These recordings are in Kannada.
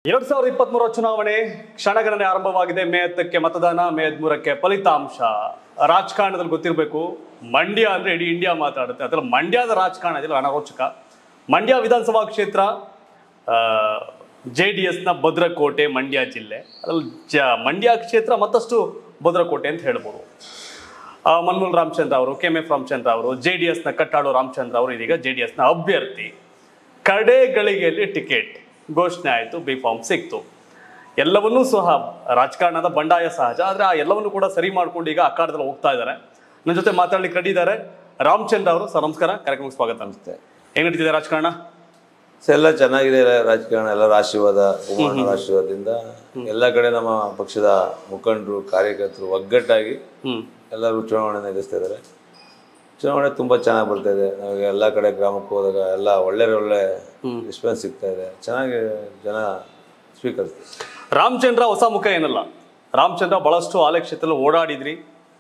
ಎರಡ್ ಸಾವಿರದ ಇಪ್ಪತ್ಮೂರ ಚುನಾವಣೆ ಕ್ಷಣಗಣನೆ ಆರಂಭವಾಗಿದೆ ಮೇ ಹತ್ತಕ್ಕೆ ಮತದಾನ ಮೇ ಹದಿಮೂರಕ್ಕೆ ಫಲಿತಾಂಶ ರಾಜಕಾರಣದಲ್ಲಿ ಗೊತ್ತಿರಬೇಕು ಮಂಡ್ಯ ಅಂದ್ರೆ ಇಡೀ ಇಂಡಿಯಾ ಮಾತಾಡುತ್ತೆ ಅದ್ರಲ್ಲಿ ಮಂಡ್ಯದ ರಾಜಕಾರಣ ಇದೆಯಲ್ಲ ಅನಾರೋಚಕ ಮಂಡ್ಯ ವಿಧಾನಸಭಾ ಕ್ಷೇತ್ರ ಜೆ ಡಿ ಎಸ್ನ ಭದ್ರಕೋಟೆ ಮಂಡ್ಯ ಜಿಲ್ಲೆ ಅದ್ರಲ್ಲಿ ಜ ಮಂಡ್ಯ ಕ್ಷೇತ್ರ ಮತ್ತಷ್ಟು ಭದ್ರಕೋಟೆ ಅಂತ ಹೇಳ್ಬೋದು ಆ, ಮನ್ಮೂಲ್ ರಾಮಚಂದ್ರ ಅವರು ಕೆ ಎಂ ಎಫ್ ರಾಮಚಂದ್ರ ಅವರು ಜೆ ಡಿ ಎಸ್ನ ಕಟ್ಟಾಳು ರಾಮಚಂದ್ರ ಅವರು ಇದೀಗ ಜೆ ಡಿ ಎಸ್ನ ಅಭ್ಯರ್ಥಿ ಕಡೆ ಗಳಿಗೆಯಲ್ಲಿ ಟಿಕೆಟ್ ಘೋಷಣೆ ಆಯಿತು ಬಿ ಫಾರ್ಮ್ ಸಿಕ್ತು ಎಲ್ಲವನ್ನೂ ಸಹ ರಾಜಕಾರಣದ ಬಂಡಾಯ ಸಹಜ ಆದರೆ ಆ ಎಲ್ಲವನ್ನೂ ಕೂಡ ಸರಿ ಮಾಡ್ಕೊಂಡು ಈಗ ಅಖಾಡದಲ್ಲಿ ಹೋಗ್ತಾ ಇದ್ದಾರೆ ನನ್ನ ಜೊತೆ ಮಾತಾಡ್ಲಿಕ್ಕೆ ರೆಡಿ ಇದ್ದಾರೆ ರಾಮಚಂದ್ರ ಅವರು ಸರ್ ನಮಸ್ಕಾರ ಕಾರ್ಯಕ್ರಮಕ್ಕೆ ಸ್ವಾಗತ ಅನಿಸುತ್ತೆ ಹೆಂಗ್ ನಡೀತಿದೆ ರಾಜಕಾರಣ ಸೊ ಎಲ್ಲ ಚೆನ್ನಾಗಿದೆ ಎಲ್ಲ ರಾಜಕಾರಣ ಎಲ್ಲರ ಆಶೀರ್ವಾದ ಕುಮಾರಣ್ಣವರ ಆಶೀರ್ವಾದದಿಂದ ಎಲ್ಲ ಕಡೆ ನಮ್ಮ ಪಕ್ಷದ ಮುಖಂಡರು ಕಾರ್ಯಕರ್ತರು ಒಗ್ಗಟ್ಟಾಗಿ ಹ್ಮ್ ಎಲ್ಲರೂ ಚುನಾವಣೆ ಎದುರಿಸ್ತಾ ಇದ್ದಾರೆ ಚುನಾವಣೆ ತುಂಬ ಚೆನ್ನಾಗಿ ಬರ್ತಾ ಇದೆ ನಮಗೆ ಎಲ್ಲ ಕಡೆ ಗ್ರಾಮಕ್ಕೆ ಹೋದಾಗ ಎಲ್ಲ ಒಳ್ಳೆ ಒಳ್ಳೆ ರೆಸ್ಪಾನ್ಸ್ ಸಿಗ್ತಾ ಇದೆ ಚೆನ್ನಾಗಿ ಜನ ಸ್ವೀಕರಿಸ್ತಾರೆ ರಾಮಚಂದ್ರ ಹೊಸ ಮುಖ ಏನಲ್ಲ ರಾಮಚಂದ್ರ ಬಹಳಷ್ಟು ಆಲೆ ಕ್ಷೇತ್ರದಲ್ಲಿ ಓಡಾಡಿದ್ರಿ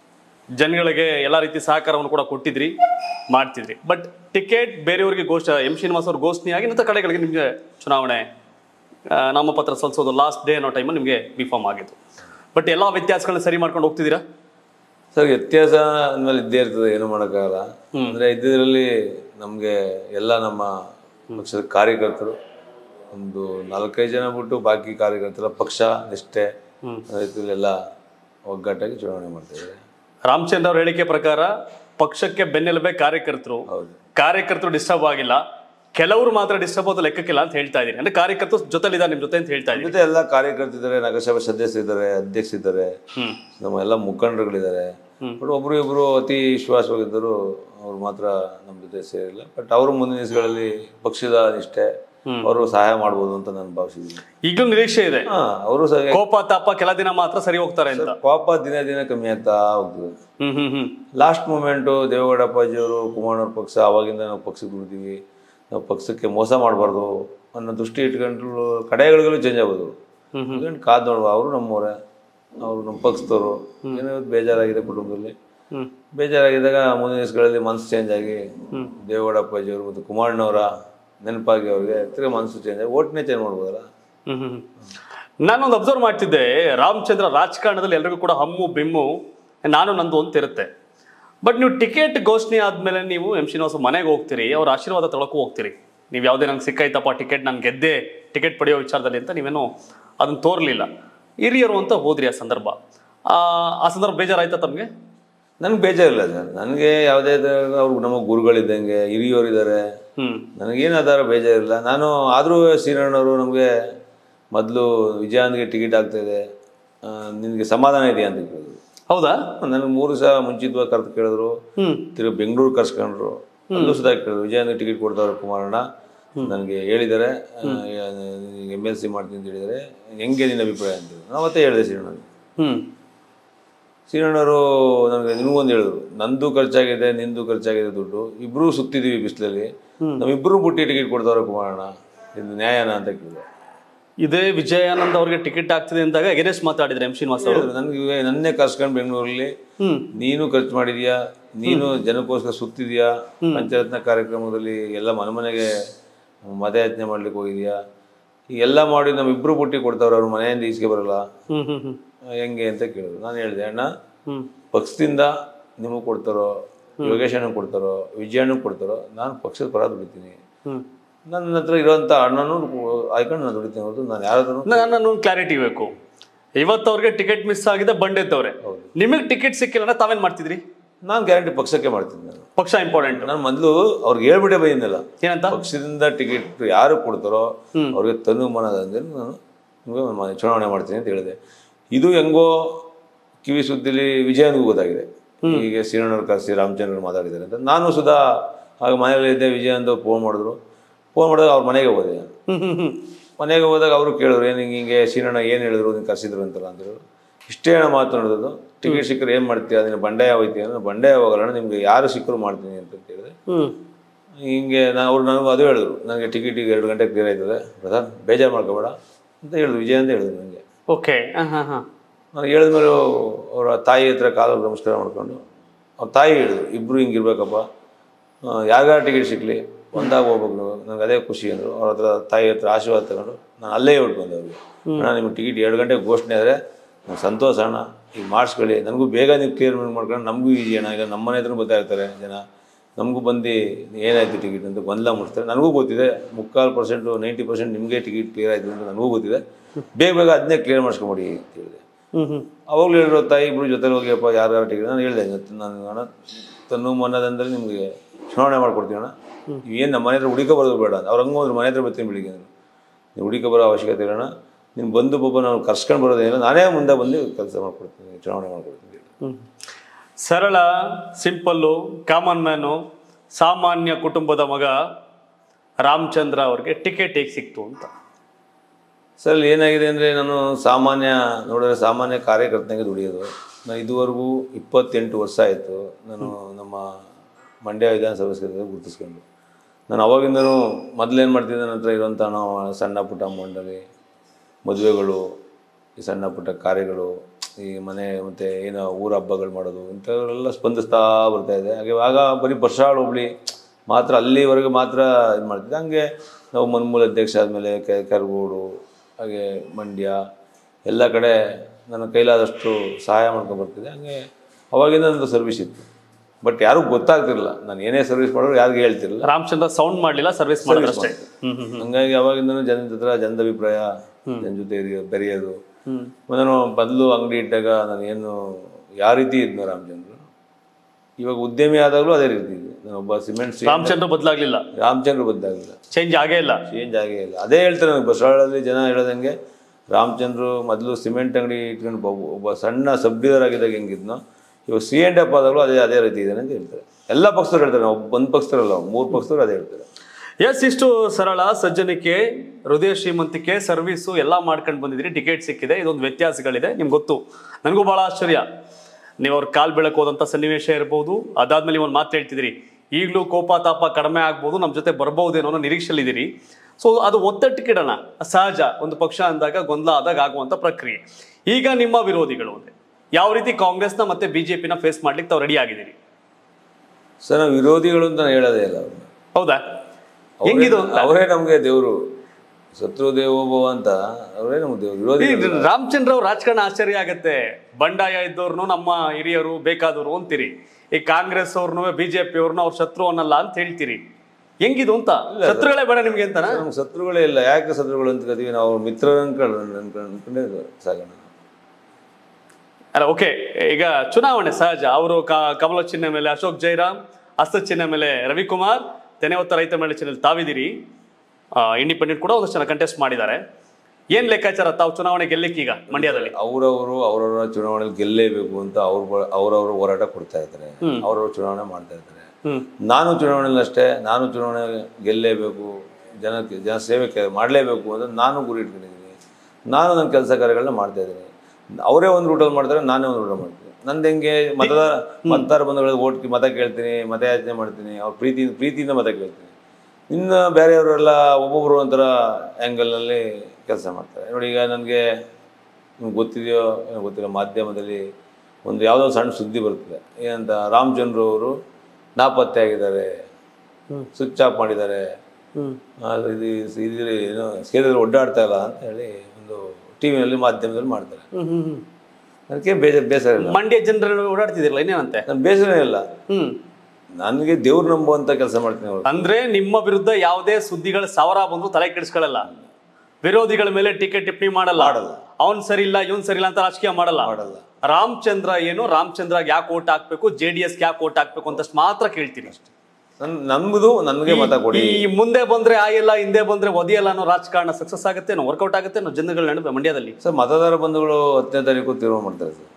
ಜನಗಳಿಗೆ ಎಲ್ಲ ರೀತಿ ಸಹಕಾರವನ್ನು ಕೂಡ ಕೊಟ್ಟಿದ್ರಿ ಮಾಡ್ತಿದ್ರಿ ಬಟ್ ಟಿಕೆಟ್ ಬೇರೆಯವರಿಗೆ ಘೋಷ ಎಂ ಶ್ರೀನಿವಾಸ್ ಅವ್ರ ಘೋಷಣೆಯಾಗಿ ನಂತರ ಕಡೆಗಳಿಗೆ ನಿಮಗೆ ಚುನಾವಣೆ ಆ, ನಾಮಪತ್ರ ಸಲ್ಲಿಸೋದು ಲಾಸ್ಟ್ ಡೇ ಅನ್ನೋ ಟೈಮಲ್ಲಿ ನಿಮಗೆ ಬಿಫಾರ್ಮ್ ಆಗಿತ್ತು ಬಟ್ ಎಲ್ಲ ವ್ಯತ್ಯಾಸಗಳನ್ನ ಸರಿ ಮಾಡ್ಕೊಂಡು ಹೋಗ್ತಿದ್ದೀರಾ ಸರ್ ವ್ಯತ್ಯಾಸ ಅಂದಮೇಲೆ ಇದ್ದೇ ಇರ್ತದೆ ಏನು ಮಾಡೋಕ್ಕಾಗಲ್ಲ ಅಂದರೆ ಇದ್ದಿದ್ರಲ್ಲಿ ನಮಗೆ ಎಲ್ಲ ನಮ್ಮ ಪಕ್ಷದ ಕಾರ್ಯಕರ್ತರು ಒಂದು ನಾಲ್ಕೈದು ಜನ ಬಿಟ್ಟು ಬಾಕಿ ಕಾರ್ಯಕರ್ತರ ಪಕ್ಷ ನಿಷ್ಠೆ ರೀತಿಯಲ್ಲಿ ಎಲ್ಲ ಒಗ್ಗಟ್ಟಾಗಿ ಚುನಾವಣೆ ಮಾಡ್ತಿದ್ದಾರೆ ರಾಮಚಂದ್ರ ಅವ್ರ ಹೇಳಿಕೆ ಪ್ರಕಾರ ಪಕ್ಷಕ್ಕೆ ಬೆನ್ನೆಲುಬೆ ಕಾರ್ಯಕರ್ತರು ಹೌದು ಕಾರ್ಯಕರ್ತರು ಡಿಸ್ಟರ್ಬ್ ಆಗಿಲ್ಲ ಕೆಲವರು ಮಾತ್ರ ಡಿಸ್ಟರ್ಬ್ ಆಗೋದು ಲೆಕ್ಕಕ್ಕಿಲ್ಲ ಅಂತ ಹೇಳ್ತಾ ಇದ್ದೀನಿ ಅಂದ್ರೆ ಕಾರ್ಯಕರ್ತರು ಜೊತೆಲಿದ್ದಾರೆ ನಿಮ್ಮ ಜೊತೆ ಅಂತ ಹೇಳ್ತಾ ಇದ್ದೀನಿ ಜೊತೆ ಎಲ್ಲ ಕಾರ್ಯಕರ್ತರಿದ್ದಾರೆ ನಗರಸಭೆ ಸದಸ್ಯರಿದ್ದಾರೆ ಅಧ್ಯಕ್ಷರಿದ್ದಾರೆ ಹ್ಮ್ ನಮ್ಮ ಎಲ್ಲ ಮುಖಂಡರುಗಳಿದ್ದಾರೆ ಬಟ್ ಒಬ್ರು ಇಬ್ರು ಅತಿ ವಿಶ್ವಾಸವಾಗಿದ್ದರು ಅವ್ರು ಮಾತ್ರ ನಮ್ಮ ಜೊತೆ ಸೇರಿಲ್ಲ ಬಟ್ ಅವರು ಮುಂದಿನ ದಿವಸಗಳಲ್ಲಿ ಪಕ್ಷದ ನಿಷ್ಠೆ ಅವರು ಸಹಾಯ ಮಾಡ್ಬೋದು ಅಂತ ನಾನು ಭಾವಿಸಿದ್ದೀನಿ ಈಗಲೂ ನಿರೀಕ್ಷೆ ಇದೆ ಹಾ ಅವರು ಸಹ ಕೋಪ ತಾಪ ಕೆಲ ದಿನ ಮಾತ್ರ ಸರಿ ಹೋಗ್ತಾರೆ ಅಂತ ಪಾಪ ದಿನ ದಿನ ಕಮ್ಮಿ ಆಗ್ತಾ ಹೋಗ್ತದೆ ಹ್ಮ್ ಹ್ಮ್ ಹ್ಮ್ ಲಾಸ್ಟ್ ಮೂಮೆಂಟು ದೇವೇಗೌಡ ಅಪ್ಪಾಜಿಯವರು ಕುಮಾರಣ್ಣವ್ರ ಪಕ್ಷ ಅವಾಗಿಂದ ನಾವು ಪಕ್ಷಕ್ಕೆ ಬಿಡ್ತೀವಿ ನಾವು ಪಕ್ಷಕ್ಕೆ ಮೋಸ ಮಾಡಬಾರ್ದು ಅನ್ನೋ ದೃಷ್ಟಿ ಇಟ್ಕೊಂಡ್ರು ಕಡೆಗಳಿಗೆಲ್ಲೂ ಚೇಂಜ್ ಆಗೋದು ಹ್ಮ್ ಇಟ್ಕೊಂಡು ಕಾದ್ ನೋಡುವ ಅವರು ನಮ್ಮವರೇ ಅವರು ನಮ್ಮ ಪಕ್ಷದವರು ಏನೋ ಬೇಜಾರಾಗಿದೆ ಕುಟುಂಬದಲ್ಲಿ ಹ್ಮ್ ಬೇಜಾರಾಗಿದ್ದಾಗ ಮುಂದಿನ ದಿವಸಗಳಲ್ಲಿ ಮನಸ್ಸು ಚೇಂಜ್ ಆಗಿ ದೇವೇಗೌಡ ಅಪ್ಪಾಜಿಯವರು ಮತ್ತು ಕುಮಾರಣ್ಣವರ ನೆನಪಾಗಿ ಅವ್ರಿಗೆ ತಿರ್ಗಿ ಮನಸ್ಸು ಚೇಂಜ್ ಆಗಿ ಓಟ್ನೇ ಚೇಂಜ್ ಮಾಡ್ಬೋದಲ್ಲ ಹ್ಮ್ ಹ್ಮ್ ಹ್ಮ್. ನಾನೊಂದು ಅಬ್ಸರ್ವ್ ಮಾಡ್ತಿದ್ದೆ ರಾಮಚಂದ್ರ ರಾಜಕಾರಣದಲ್ಲಿ ಎಲ್ರಿಗೂ ಕೂಡ ಹಮ್ಮು ಬಿಮ್ಮು ನಾನು ನಂದು ಅಂತ ಇರುತ್ತೆ ಬಟ್ ನೀವು ಟಿಕೆಟ್ ಘೋಷಣೆ ಆದ್ಮೇಲೆ ನೀವು ಎಂ ಶ್ರೀನಿವಾಸ ಮನೆಗೆ ಹೋಗ್ತೀರಿ ಅವ್ರ ಆಶೀರ್ವಾದ ತೊಳಕು ಹೋಗ್ತೀರಿ ನೀವು ಯಾವುದೇ ನಂಗೆ ಸಿಕ್ಕಾಯ್ತಪ್ಪ ಟಿಕೆಟ್ ನಾನು ಗೆದ್ದೆ ಟಿಕೆಟ್ ಪಡೆಯೋ ವಿಚಾರದಲ್ಲಿ ಅಂತ ನೀವೇನು ಅದನ್ನ ತೋರ್ಲಿಲ್ಲ ಹಿರಿಯರು ಅಂತ ಹೋದ್ರಿ ಆ ಸಂದರ್ಭ ಆ ಆ ಸಂದರ್ಭ ಬೇಜಾರಾಯ್ತಾ ತಮಗೆ ನನಗೆ ಬೇಜಾರಿಲ್ಲ ಸರ್ ನನಗೆ ಯಾವುದೇ ಅವ್ರು ನಮ್ಮ ಗುರುಗಳಿದ್ದಂಗೆ ಹಿರಿಯೋರಿದ್ದಾರೆ ಹ್ಮ್ ನನಗೇನು ಆಧಾರ ಬೇಜಾರಿಲ್ಲ ನಾನು ಆದರೂ ಶ್ರೀರಣ್ಣವರು ನಮಗೆ ಮೊದಲು ವಿಜಯಾಂದ್ಗೆ ಟಿಕೆಟ್ ಆಗ್ತಾಯಿದೆ ನಿನಗೆ ಸಮಾಧಾನ ಇದೆಯಾ ಅಂತ ಕೇಳಿದ್ರು ಹೌದಾ ನನಗೆ ಮೂರು ಸಹ ಮುಂಚಿತವಾಗಿ ಕರೆದು ಕೇಳಿದ್ರು ಹ್ಮ್ ತಿರುಗಿ ಬೆಂಗಳೂರು ಕರ್ಸ್ಕೊಂಡ್ರು ಅಲ್ಲೂ ಸುಧಾ ಕೇಳಿದ್ರು ವಿಜಯಾಂದ್ಗೆ ಟಿಕೆಟ್ ಕೊಡ್ತಾವ್ರೆ ಕುಮಾರಣ್ಣ ನನಗೆ ಹೇಳಿದ್ದಾರೆ ಎಮ್ ಎಲ್ ಸಿ ಮಾಡ್ತೀನಿ ಅಂತ ಹೇಳಿದ್ದಾರೆ ಹೆಂಗೆ ನಿನ್ನ ಅಭಿಪ್ರಾಯ ಅಂತ ನಾವು ಮತ್ತೆ ಹೇಳಿದೆ ಶ್ರೀರಣ್ಣನಿಗೆ ಹ್ಮ್ ಶ್ರೀರಣ್ಣವರು ನನಗೆ ನಿನಗೊಂದು ಹೇಳಿದ್ರು ನಂದು ಖರ್ಚಾಗಿದೆ ನಿಂದು ಖರ್ಚಾಗಿದೆ ದುಡ್ಡು ಇಬ್ಬರೂ ಸುತ್ತಿದ್ದೀವಿ ಬಿಸಿಲಲ್ಲಿ ನಮ್ಮಿಬ್ಬರು ಬುಟ್ಟಿ ಟಿಕೆಟ್ ಕೊಡ್ತಾವ್ರೆ ಕುಮಾರಣ್ಣ ಇದು ನ್ಯಾಯನ ಅಂತ ಕೇಳಿದೆ ಇದೇ ವಿಜಯಾನಂದ್ ಅವ್ರಿಗೆ ಟಿಕೆಟ್ ಆಗ್ತಿದೆ ಅಂದಾಗ ಎಗೆನೆಸ್ಟ್ ಮಾತಾಡಿದ್ರೆ ಎಂ ಶ್ರೀನಿವಾಸ್ ಅವರು ಹೇಳಿದ್ರು ನನಗೆ ನನ್ನೇ ಕರ್ಸ್ಕೊಂಡು ಬೆಂಗಳೂರಲ್ಲಿ ಹ್ಮ್ ನೀನು ಖರ್ಚು ಮಾಡಿದ್ಯಾ ನೀನು ಜನಕ್ಕೋಸ್ಕರ ಸುತ್ತಿದ್ಯಾ ಪಂಚರತ್ನ ಕಾರ್ಯಕ್ರಮದಲ್ಲಿ ಎಲ್ಲ ಮನೆ ಮನೆಗೆ ಮತಯಾಚನೆ ಮಾಡ್ಲಿಕ್ಕೆ ಹೋಗಿದ್ಯಾ ಈ ಎಲ್ಲ ಮಾಡಿ ನಮ್ಮಿಬ್ರು ಬುಟ್ಟಿ ಕೊಡ್ತಾವ್ರೆ ಅವ್ರ ಮನೆಯಿಂದ ಈಚೆಗೆ ಬರಲ್ಲ ಹ್ಮ್ ಹ್ಮ್ ಹ್ಮ್ ಹೆಂಗೆ ಅಂತ ಕೇಳಿದ್ರು ನಾನು ಹೇಳಿದೆ ಅಣ್ಣ ಹ್ಮ್ ಪಕ್ಷದಿಂದ ನಿಮಗೆ ಕೊಡ್ತಾರೋ ಯೋಗೇಶ್ ಅಣ್ಣ ಕೊಡ್ತಾರೋ ವಿಜಯಣ್ಣ ಕೊಡ್ತಾರೋ ನಾನು ಪಕ್ಷದ ಪರ ದುಡಿತೀನಿ ಹ್ಮ್ ನನ್ನ ಹತ್ರ ಇರೋಂಥ ಅಣ್ಣನೂ ಆಯ್ಕೊಂಡು ನಾನು ದುಡಿತೀನಿ ಹೊರತು ನಾನು ಯಾರಾದ್ರೂ ನಾನು ಕ್ಲಾರಿಟಿ ಬೇಕು ಇವತ್ತು ಅವ್ರಿಗೆ ಟಿಕೆಟ್ ಮಿಸ್ ಆಗಿದೆ ಬಂಡೆತ್ತವ್ರೆ ಹೌದು. ನಿಮಗೆ ಟಿಕೆಟ್ ಸಿಕ್ಕಿಲ್ಲ ಅಂದ್ರೆ ತಾವೇನ್ ಮಾಡ್ತಿದ್ರಿ ನಾನು ಗ್ಯಾರಂಟಿ ಪಕ್ಷಕ್ಕೆ ಮಾಡ್ತೀನಿ ನಾನು ಪಕ್ಷ ಇಂಪಾರ್ಟೆಂಟ್ ನಾನು ಮೊದಲು ಅವ್ರಿಗೆ ಹೇಳ್ಬಿಟ್ಟೆ ಬಂದಿದ್ದಲ್ಲ ಏನಂತ ಪಕ್ಷದಿಂದ ಟಿಕೆಟ್ ಯಾರು ಕೊಡ್ತಾರೋ ಅವ್ರಿಗೆ ತನುಮಾನ ಅಂದ್ರೆ ನಾನು ನಿಮಗೆ ಮ- ಚುನಾವಣೆ ಮಾಡ್ತೀನಿ ಅಂತ ಹೇಳಿದೆ ಇದು ಹೆಂಗೋ ಕಿವಿ ಸುದ್ದಿಲಿ ವಿಜಯನಿಗೂ ಗೊತ್ತಾಗಿದೆ ಹೀಗೆ ಶ್ರೀರಣ್ಣವ್ರು ಕರೆಸಿ ರಾಮಚಂದ್ರ ಮಾತಾಡಿದ್ದಾರೆ ಅಂತ ನಾನು ಸುಧಾ ಆಗ ಮನೆಯಲ್ಲಿ ಇದ್ದೆ ವಿಜಯ ಅಂತ ಫೋನ್ ಮಾಡಿದ್ರು ಫೋನ್ ಮಾಡಿದಾಗ ಅವ್ರ ಮನೆಗೆ ಹೋದೆ ನಾನು. ಹ್ಮ್ ಹ್ಮ್ ಹ್ಮ್ ಮನೆಗೆ ಹೋದಾಗ ಅವರು ಕೇಳಿದ್ರು ಏನು ಹಿಂಗೆ ಹಿಂಗೆ ಶ್ರೀರಣ್ಣ ಏನು ಹೇಳಿದ್ರು ನೀನು ಕರೆಸಿದ್ರು ಅಂತಲ್ಲ ಅಂದರು ಇಷ್ಟೇ ಹಣ ಮಾತನಾಡೋದು ಟಿಕೆಟ್ ಸಿಕ್ಕರೆ ಏನು ಮಾಡ್ತೀಯ ಅದನ್ನ ಬಂಡಾಯ ಹೋಯ್ತೀಯ ಅಂದ್ರೆ ಬಂಡಾಯ ಹೋಗಲ್ಲ ನಿಮ್ಗೆ ಯಾರು ಸಿಕ್ಕರು ಮಾಡ್ತೀನಿ ಅಂತ ಹೇಳಿದೆ ಹ್ಮ್ ಹಿಂಗೆ ನಾ ಅವ್ರು ನನಗೂ ಅದು ಹೇಳಿದ್ರು ನನಗೆ ಟಿಕೆಟಿಗೆ ಎರಡು ಗಂಟೆಗೆ ಕ್ಲಿಯರ್ ಆಯ್ತದೆ ಬ್ರದರ್ ಬೇಜಾರು ಮಾಡ್ಕೋಬೇಡ ಅಂತ ಹೇಳಿದ್ರು ವಿಜಯ ಅಂತ ಹೇಳಿದ್ರು ನನಗೆ ಓಕೆ ಹಾ ಹಾ ಹಾ ನಾನು ಹೇಳಿದ್ಮೇಲೆ ಅವರ ತಾಯಿ ಹತ್ರ ಕಾಲು ನಮಸ್ಕಾರ ಮಾಡ್ಕೊಂಡು ಅವ್ರ ತಾಯಿ ಹೇಳಿದ್ರು ಇಬ್ಬರು ಹಿಂಗಿರ್ಬೇಕಪ್ಪ ಯಾರ್ಯಾರು ಟಿಕೆಟ್ ಸಿಕ್ಕಲಿ ಒಂದಾಗ ಹೋಗ್ಬೇಕು ನೀವು ನನಗೆ ಅದೇ ಖುಷಿ ಅಂದರು ಅವ್ರ ಹತ್ರ ತಾಯಿ ಹತ್ರ ಆಶೀರ್ವಾದ ತಗೊಂಡು ನಾನು ಅಲ್ಲೇ ಹೇಳ್ತು ಬಂದೆ ಅವ್ರಿಗೆ ಅಣ್ಣ ನಿಮ್ಗೆ ಟಿಕೆಟ್ ಎರಡು ಗಂಟೆಗೆ ಘೋಷಣೆ ಆದರೆ ನಂಗೆ ಸಂತೋಷ ಅಣ್ಣ ಈಗ ಮಾಡಿಸ್ಕೊಳ್ಳಿ ನನಗೂ ಬೇಗ ನೀವು ಕ್ಲಿಯರ್ ಮಾಡ್ಕೊಂಡು ನಮಗೂ ಈಜಿ ಅಣ್ಣ ಈಗ ನಮ್ಮ ಮನೆ ಹತ್ರ ಬರ್ತಾ ಇರ್ತಾರೆ ಜನ ನಮಗೂ ಬಂದು ಏನಾಯ್ತು ಟಿಕೆಟ್ ಅಂತ ಗೊಂದಲ ಮುಟ್ತಾರೆ ನನಗೂ ಗೊತ್ತಿದೆ ಮುಕ್ಕಾಲು ಪರ್ಸೆಂಟು ನೈಂಟಿ ಪರ್ಸೆಂಟ್ ನಿಮಗೆ ಟಿಕೆಟ್ ಕ್ಲಿಯರ್ ಆಯಿತು ಅಂತ ನನಗೂ ಗೊತ್ತಿದೆ ಬೇಗ ಬೇಗ ಅದನ್ನೇ ಕ್ಲಿಯರ್ ಮಾಡಿಸ್ಕೊಂಬಿಡಿ ಅಂತ ಹೇಳಿದೆ ಹ್ಮ್ ಹ್ಮ್ ಅವಾಗಲೂ ಹೇಳಿರೋ ತಾಯಿ ಇಬ್ರು ಜೊತೆ ಹೋಗಿಯಪ್ಪ ಯಾರು ಯಾರು ಟಿಕೆಟ್ ನಾನು ಹೇಳಿದೆ ಇವತ್ತು ನಾನು ಅಣ್ಣ ತನ್ನು ಮನ್ನದಂದ್ರೆ ನಿಮಗೆ ಚುನಾವಣೆ ಮಾಡ್ಕೊಡ್ತೀವಿ ಅಣ್ಣ ಏನು ನಮ್ಮ ಮನೆ ಹತ್ರ ಹುಡುಕ ಬರೋದು ಬೇಡ ಅವ್ರು ಹಂಗೆ ಹೋದ್ರೆ ಮನೆ ಹತ್ರ ಬರ್ತೀನಿ ಬೆಳಿಗ್ಗೆ ನಾನು ನೀವು ಹುಡುಕ ಬರೋ ಅವಶ್ಯಕತೆ ಇಲ್ಲ ಅಣ್ಣ ನೀನು ಬಂದು ಪಾಪ ನಾವು ಕರ್ಸ್ಕೊಂಡು ಬರೋದೇನಿಲ್ಲ ನಾನೇ ಮುಂದೆ ಬಂದು ಕೆಲಸ ಮಾಡ್ಕೊಡ್ತೀನಿ ಚುನಾವಣೆ ಮಾಡ್ಕೊಡ್ತೀನಿ ಹ್ಮ್. ಸರಳ ಸಿಂಪಲ್ಲು ಕಾಮನ್ ಮ್ಯಾನು ಸಾಮಾನ್ಯ ಕುಟುಂಬದ ಮಗ ರಾಮಚಂದ್ರ ಅವ್ರಿಗೆ ಟಿಕೆಟ್ ಹೇಗೆ ಸಿಕ್ತು ಅಂತ ಸರ್ ಇಲ್ಲಿ ಏನಾಗಿದೆ ಅಂದರೆ ನಾನು ಸಾಮಾನ್ಯ ನೋಡಿದ್ರೆ ಸಾಮಾನ್ಯ ಕಾರ್ಯಕರ್ತನಾಗೆ ದುಡಿಯೋದು ನಾನು ಇದುವರೆಗೂ ಇಪ್ಪತ್ತೆಂಟು ವರ್ಷ ಆಯಿತು ನಾನು ನಮ್ಮ ಮಂಡ್ಯ ವಿಧಾನಸಭಾ ಕ್ಷೇತ್ರದಲ್ಲಿ ಗುರುತಿಸ್ಕೊಂಡು ನಾನು ಅವಾಗಿಂದನೂ ಮೊದಲೇನು ಮಾಡ್ತಿದ್ದೆ ನನ್ನ ಹತ್ರ ಇರುವಂಥ ನಾವು ಸಣ್ಣ ಪುಟ್ಟ ಮಂಡಳಿ ಮದುವೆಗಳು ಈ ಸಣ್ಣ ಪುಟ್ಟ ಕಾರ್ಯಗಳು ಈ ಮನೆ ಮತ್ತು ಏನೋ ಊರ ಹಬ್ಬಗಳು ಮಾಡೋದು ಇಂಥವರೆಲ್ಲ ಸ್ಪಂದಿಸ್ತಾ ಬರ್ತಾ ಇದೆ ಹಾಗೆ ಆಗ ಬರೀ ಬರ್ಷಾಳು ಹೋಬಳಿ ಮಾತ್ರ ಅಲ್ಲಿವರೆಗೆ ಮಾತ್ರ ಇದು ಮಾಡ್ತಿದ್ದೆ ಹಂಗೆ ನಾವು ಮನ್ಮೂಲ ಅಧ್ಯಕ್ಷ ಆದಮೇಲೆ ಕೆ ಕರಗೋಡು ಹಾಗೆ ಮಂಡ್ಯ ಎಲ್ಲ ಕಡೆ ನನ್ನ ಕೈಲಾದಷ್ಟು ಸಹಾಯ ಮಾಡ್ಕೊಂಡು ಬರ್ತಿದ್ದೆ ಹಂಗೆ ಅವಾಗಿಂದ ನಂದು ಸರ್ವಿಸ್ ಇತ್ತು ಬಟ್ ಯಾರಿಗೂ ಗೊತ್ತಾಗ್ತಿರಲಿಲ್ಲ ನಾನು ಏನೇ ಸರ್ವಿಸ್ ಮಾಡೋರು ಯಾರಿಗೂ ಹೇಳ್ತಿರಲಿಲ್ಲ ರಾಮಚಂದ್ರ ಸೌಂಡ್ ಮಾಡಲಿಲ್ಲ ಸರ್ವಿಸ್ ಮಾಡಿದ್ರು ಅಷ್ಟೇ ಹ್ಮ್ ಹ್ಮ್ ಹಂಗಾಗಿ ಅವಾಗಿಂದನೂ ಜನದ ಹತ್ರ ಜನದ ಅಭಿಪ್ರಾಯ ಜನ ಜೊತೆ ಇರಿ- ಬೆರೆಯೋದು ಹ್ಮ್ ಮತ್ತೆ ನಾನು ಬದಲು ಅಂಗಡಿ ಇಟ್ಟಾಗ ನಾನು ಏನು ಯಾವ ರೀತಿ ಇದ್ನೋ ರಾಮಚಂದ್ರ ಇವಾಗ ಉದ್ಯಮಿ ಆದಾಗಲೂ ಅದೇ ರೀತಿ ಇದೆ ನಾನು ಒಬ್ಬ ಸಿಮೆಂಟ್ ರಾಮಚಂದ್ರ ಬದಲಾಗ್ಲಿಲ್ಲ ರಾಮಚಂದ್ರ ಬದ್ದಾಗಿಲ್ಲ ಚೇಂಜ್ ಆಗೇ ಇಲ್ಲ ಚೇಂಜ್ ಆಗೇ ಇಲ್ಲ ಅದೇ ಹೇಳ್ತಾರೆ ನನಗೆ ಬಸವಳದಲ್ಲಿ ಜನ ಹೇಳೋದಂಗೆ ರಾಮಚಂದ್ರು ಮೊದಲು ಸಿಮೆಂಟ್ ಅಂಗಡಿ ಇಟ್ಕೊಂಡು ಒಬ್ಬ ಒಬ್ಬ ಸಣ್ಣ ಸಬ್ ಡೀಲರ್ ಆಗಿದ್ದಾಗ ಹೆಂಗಿದ್ನೋ ಇವಾಗ ಸಿ ಎಂಡ್ ಎಫ್ ಆದಾಗಲೂ ಅದೇ ಅದೇ ರೀತಿ ಇದೆ ಅಂತ ಹೇಳ್ತಾರೆ ಎಲ್ಲ ಪಕ್ಷದವ್ರು ಹೇಳ್ತಾರೆ ನಾವು ಒಂದು ಪಕ್ಷದವರಲ್ಲ ಮೂರು ಪಕ್ಷದವ್ರು ಅದೇ ಹೇಳ್ತಾರೆ ಎಸ್ ಇಷ್ಟು ಸರಳ ಸಜ್ಜನಿಕೆ ಹೃದಯ ಶ್ರೀಮಂತಿಕೆ ಸರ್ವಿಸು ಎಲ್ಲ ಮಾಡ್ಕೊಂಡು ಬಂದಿದ್ರಿ ಟಿಕೆಟ್ ಸಿಕ್ಕಿದೆ ಇದೊಂದು ವ್ಯತ್ಯಾಸಗಳಿದೆ ನಿಮ್ಗೆ ಗೊತ್ತು ನನಗೂ ಬಹಳ ಆಶ್ಚರ್ಯ ನೀವು ಅವ್ರ ಕಾಲ್ ಬೆಳಕು ಹೋದಂಥ ಸನ್ನಿವೇಶ ಇರ್ಬೋದು ಅದಾದ್ಮೇಲೆ ಒಂದು ಮಾತು ಹೇಳ್ತಿದ್ರಿ ಈಗಲೂ ಕೋಪ ತಾಪ ಕಡಿಮೆ ಆಗ್ಬೋದು ನಮ್ಮ ಜೊತೆ ಬರ್ಬಹುದೇನೋ ಅನ್ನೋ ನಿರೀಕ್ಷೆಲಿದ್ದೀರಿ ಸೊ ಅದು ಒತ್ತಟ್ಟಿಕಿಡೋಣ ಸಹಜ ಒಂದು ಪಕ್ಷ ಅಂದಾಗ ಗೊಂದಲ ಆದಾಗ ಆಗುವಂಥ ಪ್ರಕ್ರಿಯೆ ಈಗ ನಿಮ್ಮ ವಿರೋಧಿಗಳು ಅಂದ್ರೆ ಯಾವ ರೀತಿ ಕಾಂಗ್ರೆಸ್ನ ಮತ್ತೆ ಬಿಜೆಪಿನ ಫೇಸ್ ಮಾಡ್ಲಿಕ್ಕೆ ತಾವು ರೆಡಿ ಆಗಿದ್ದೀರಿ ಸರ್ ನಾವು ವಿರೋಧಿಗಳು ಅಂತ ನಾನು ಹೇಳೋದೇ ಇಲ್ಲ ಅವ್ರನ್ನ ಹೌದಾ ಹೆಂಗಿದು ಅಂತ ಅವರೇ ನಮಗೆ ದೇವರು ಶತ್ರು ದೇವೋಭವ ಅಂತ ಅವರೇ ನಮ್ಗೆ ದೇವರು ವಿರೋಧಿ ಈ ರಾಮಚಂದ್ರ ಅವ್ರ ರಾಜಕಾರಣ ಆಶ್ಚರ್ಯ ಆಗತ್ತೆ ಬಂಡಾಯ ಇದ್ದವ್ರನ್ನು ನಮ್ಮ ಹಿರಿಯರು ಬೇಕಾದವರು ಅಂತೀರಿ ಈ ಕಾಂಗ್ರೆಸ್ ಅವ್ರನ್ನು ಬಿಜೆಪಿ ಅವ್ರನ್ನ ಅವ್ರ ಶತ್ರು ಅನ್ನಲ್ಲ ಅಂತ ಹೇಳ್ತೀರಿ ಹೆಂಗಿದು ಅಂತ ಶತ್ರುಗಳೇ ಬೇಡ ನಿಮ್ಗೆ ಅಂತಾನ ನಮ್ಗೆ ಶತ್ರುಗಳೇ ಇಲ್ಲ ಯಾಕೆ ಶತ್ರುಗಳು ಅಂತ ಕತೀವಿ ನಾವು ಅವ್ರ ಮಿತ್ರರು ಅನ್ಕೊಂಡು ಅನ್ಕೊಂಡು ಅನ್ಕೊಂಡೇ ಸಾಗೋಣ ಅಲ್ಲ ಓಕೆ ಈಗ ಚುನಾವಣೆ ಸಹಜ ಅವರು ಕಮಲ ಚಿಹ್ನೆ ಮೇಲೆ ಅಶೋಕ್ ಜೈರಾಮ್ ಹಸ್ತ ಚಿಹ್ನೆ ಮೇಲೆ ರವಿಕುಮಾರ್ ತೆನೆ ಹೊತ್ತ ರೈತ ಮೇಲೆ ಚಿಹ್ನೆ ತಾವಿದ್ದೀರಿ ಇಂಡಿಪೆಂಡೆಂಟ್ ಕೂಡ ಒಂದಷ್ಟು ಜನ ಕಂಟೆಸ್ಟ್ ಮಾಡಿದ್ದಾರೆ ಏನ್ ಲೆಕ್ಕಾಚಾರ ತಾವು ಚುನಾವಣೆ ಗೆಲ್ಲಿಕ್ಕೆ ಈಗ ಮಂಡ್ಯದಲ್ಲಿ ಅವರವರು ಅವರವರ ಚುನಾವಣೆಯಲ್ಲಿ ಗೆಲ್ಲೇಬೇಕು ಅಂತ ಅವ್ರ ಅವರವರು ಹೋರಾಟ ಕೊಡ್ತಾ ಇರ್ತಾರೆ ಅವರವ್ರ ಚುನಾವಣೆ ಮಾಡ್ತಾ ಇರ್ತಾರೆ ಹ್ಮ್ ನಾನು ಚುನಾವಣೆಯಲ್ಲಿ ಅಷ್ಟೇ ನಾನು ಚುನಾವಣೆ ಗೆಲ್ಲೇಬೇಕು ಜನಕ್ಕೆ ಜನ ಸೇವೆ ಕೆ- ಮಾಡಲೇಬೇಕು ಅಂತ ನಾನು ಗುರಿ ಇಟ್ಕೊಂಡಿದ್ದೀನಿ ನಾನು ನನ್ನ ಕೆಲಸ ಕಾರ್ಯಗಳನ್ನ ಮಾಡ್ತಾ ಇದ್ದೀನಿ ಅವರೇ ಒಂದು ರೂಟಲ್ಲಿ ಮಾಡ್ತಾರೆ ನಾನೇ ಒಂದು ರೂಟಲ್ಲಿ ಮಾಡ್ತೀನಿ ನಂದು ಹೆಂಗೆ ಮತದಾರ ಮತದಾರ ಬಂಧುಗಳಿಗೆ ಓಟ್ ಮತ ಕೇಳ್ತೀನಿ ಮತಯಾಚನೆ ಮಾಡ್ತೀನಿ ಅವ್ರ ಪ್ರೀತಿ ಪ್ರೀತಿಯಿಂದ ಮತ ಕೇಳ್ತೀನಿ ಇನ್ನು ಬೇರೆಯವರೆಲ್ಲ ಒಬ್ಬೊಬ್ಬರು ಒಂಥರ ಆ್ಯಂಗಲ್ನಲ್ಲಿ ಕೆಲಸ ಮಾಡ್ತಾರೆ ನೋಡಿ ಈಗ ನನಗೆ ನಿಮ್ಗೆ ಗೊತ್ತಿದೆಯೋ ಏನೋ ಗೊತ್ತಿಲ್ಲ ಮಾಧ್ಯಮದಲ್ಲಿ ಒಂದು ಯಾವುದೋ ಸಣ್ಣ ಸುದ್ದಿ ಬರ್ತದೆ ಏನಂತ ರಾಮಚಂದ್ರ ಅವರು ನಾಪತ್ತೆ ಆಗಿದ್ದಾರೆ ಹ್ಮ್. ಸ್ವಿಚ್ ಆಫ್ ಮಾಡಿದ್ದಾರೆ ಹ್ಮ್ ಅದು ಇದು ಇದು ಏನು ಸೇರಿದ್ರೆ ಒಡ್ಡಾಡ್ತಾ ಇಲ್ಲ ಅಂತ ಹೇಳಿ ಒಂದು ಟಿ ವಿನಲ್ಲಿ ಮಾಧ್ಯಮದಲ್ಲಿ ಮಾಡ್ತಾರೆ ಹ್ಮ್ ಹ್ಮ್ ಹ್ಮ್ ಅದಕ್ಕೆ ಬೇಜ ಬೇಸರ ಇಲ್ಲ ಮಂಡ್ಯ ಜನರ ಓಡಾಡ್ತಿದಿರಲ್ಲ ಇನ್ನೇನಂತೆ ನಾನು ಬೇಸರ ಇಲ್ಲ ಹ್ಮ್ ನನಗೆ ದೇವ್ರು ನಂಬುವಂಥ ಕೆಲಸ ಮಾಡ್ತೀನಿ ಅವರು ಅಂದ್ರೆ ನಿಮ್ಮ ವಿರುದ್ಧ ಯಾವುದೇ ಸುದ್ದಿಗಳ ಸಾವಿರ ಬಂದ್ರು ತಲೆ ಕೆಡಿಸ್ಕೊಳ್ಳಲ್ಲ ವಿರೋಧಿಗಳ ಮೇಲೆ ಟೀಕೆ ಟಿಪ್ಪಣಿ ಮಾಡಲ್ಲ ಮಾಡಲ್ಲ. ಅವನ್ ಸರಿ ಇಲ್ಲ ಇವನ್ ಸರಿ ಇಲ್ಲ ಅಂತ ರಾಜಕೀಯ ಮಾಡಲ್ಲ ಮಾಡಲ್ಲ ರಾಮಚಂದ್ರ ಏನು ರಾಮಚಂದ್ರ ಯಾಕೆ ಓಟ್ ಹಾಕ್ಬೇಕು ಜೆ ಡಿ ಎಸ್ ಯಾಕೆ ಓಟ್ ಹಾಕ್ಬೇಕು ಅಂತಷ್ಟು ಮಾತ್ರ ಕೇಳ್ತೀನಿ ನನ್ ನಮ್ದು ನನಗೆ ಮತ ಕೊಡಿ ಈ ಮುಂದೆ ಬಂದ್ರೆ ಆಯಲ್ಲ ಹಿಂದೆ ಬಂದ್ರೆ ಒದಿಯಲ್ಲ ಅನ್ನೋ ರಾಜಕಾರಣ ಸಕ್ಸಸ್ ಆಗುತ್ತೆ ವರ್ಕೌಟ್ ಆಗುತ್ತೆ ಅನ್ನೋ ಜನಗಳ ನಡುವೆ ಮಂಡ್ಯದಲ್ಲಿ ಸರ್ ಮತದಾರ ಬಂಧುಗಳು ಹತ್ತನೇ ತಾರೀಕು ತೀರ್ಮಾನ ಮಾಡ್ತಾರೆ ಸರ್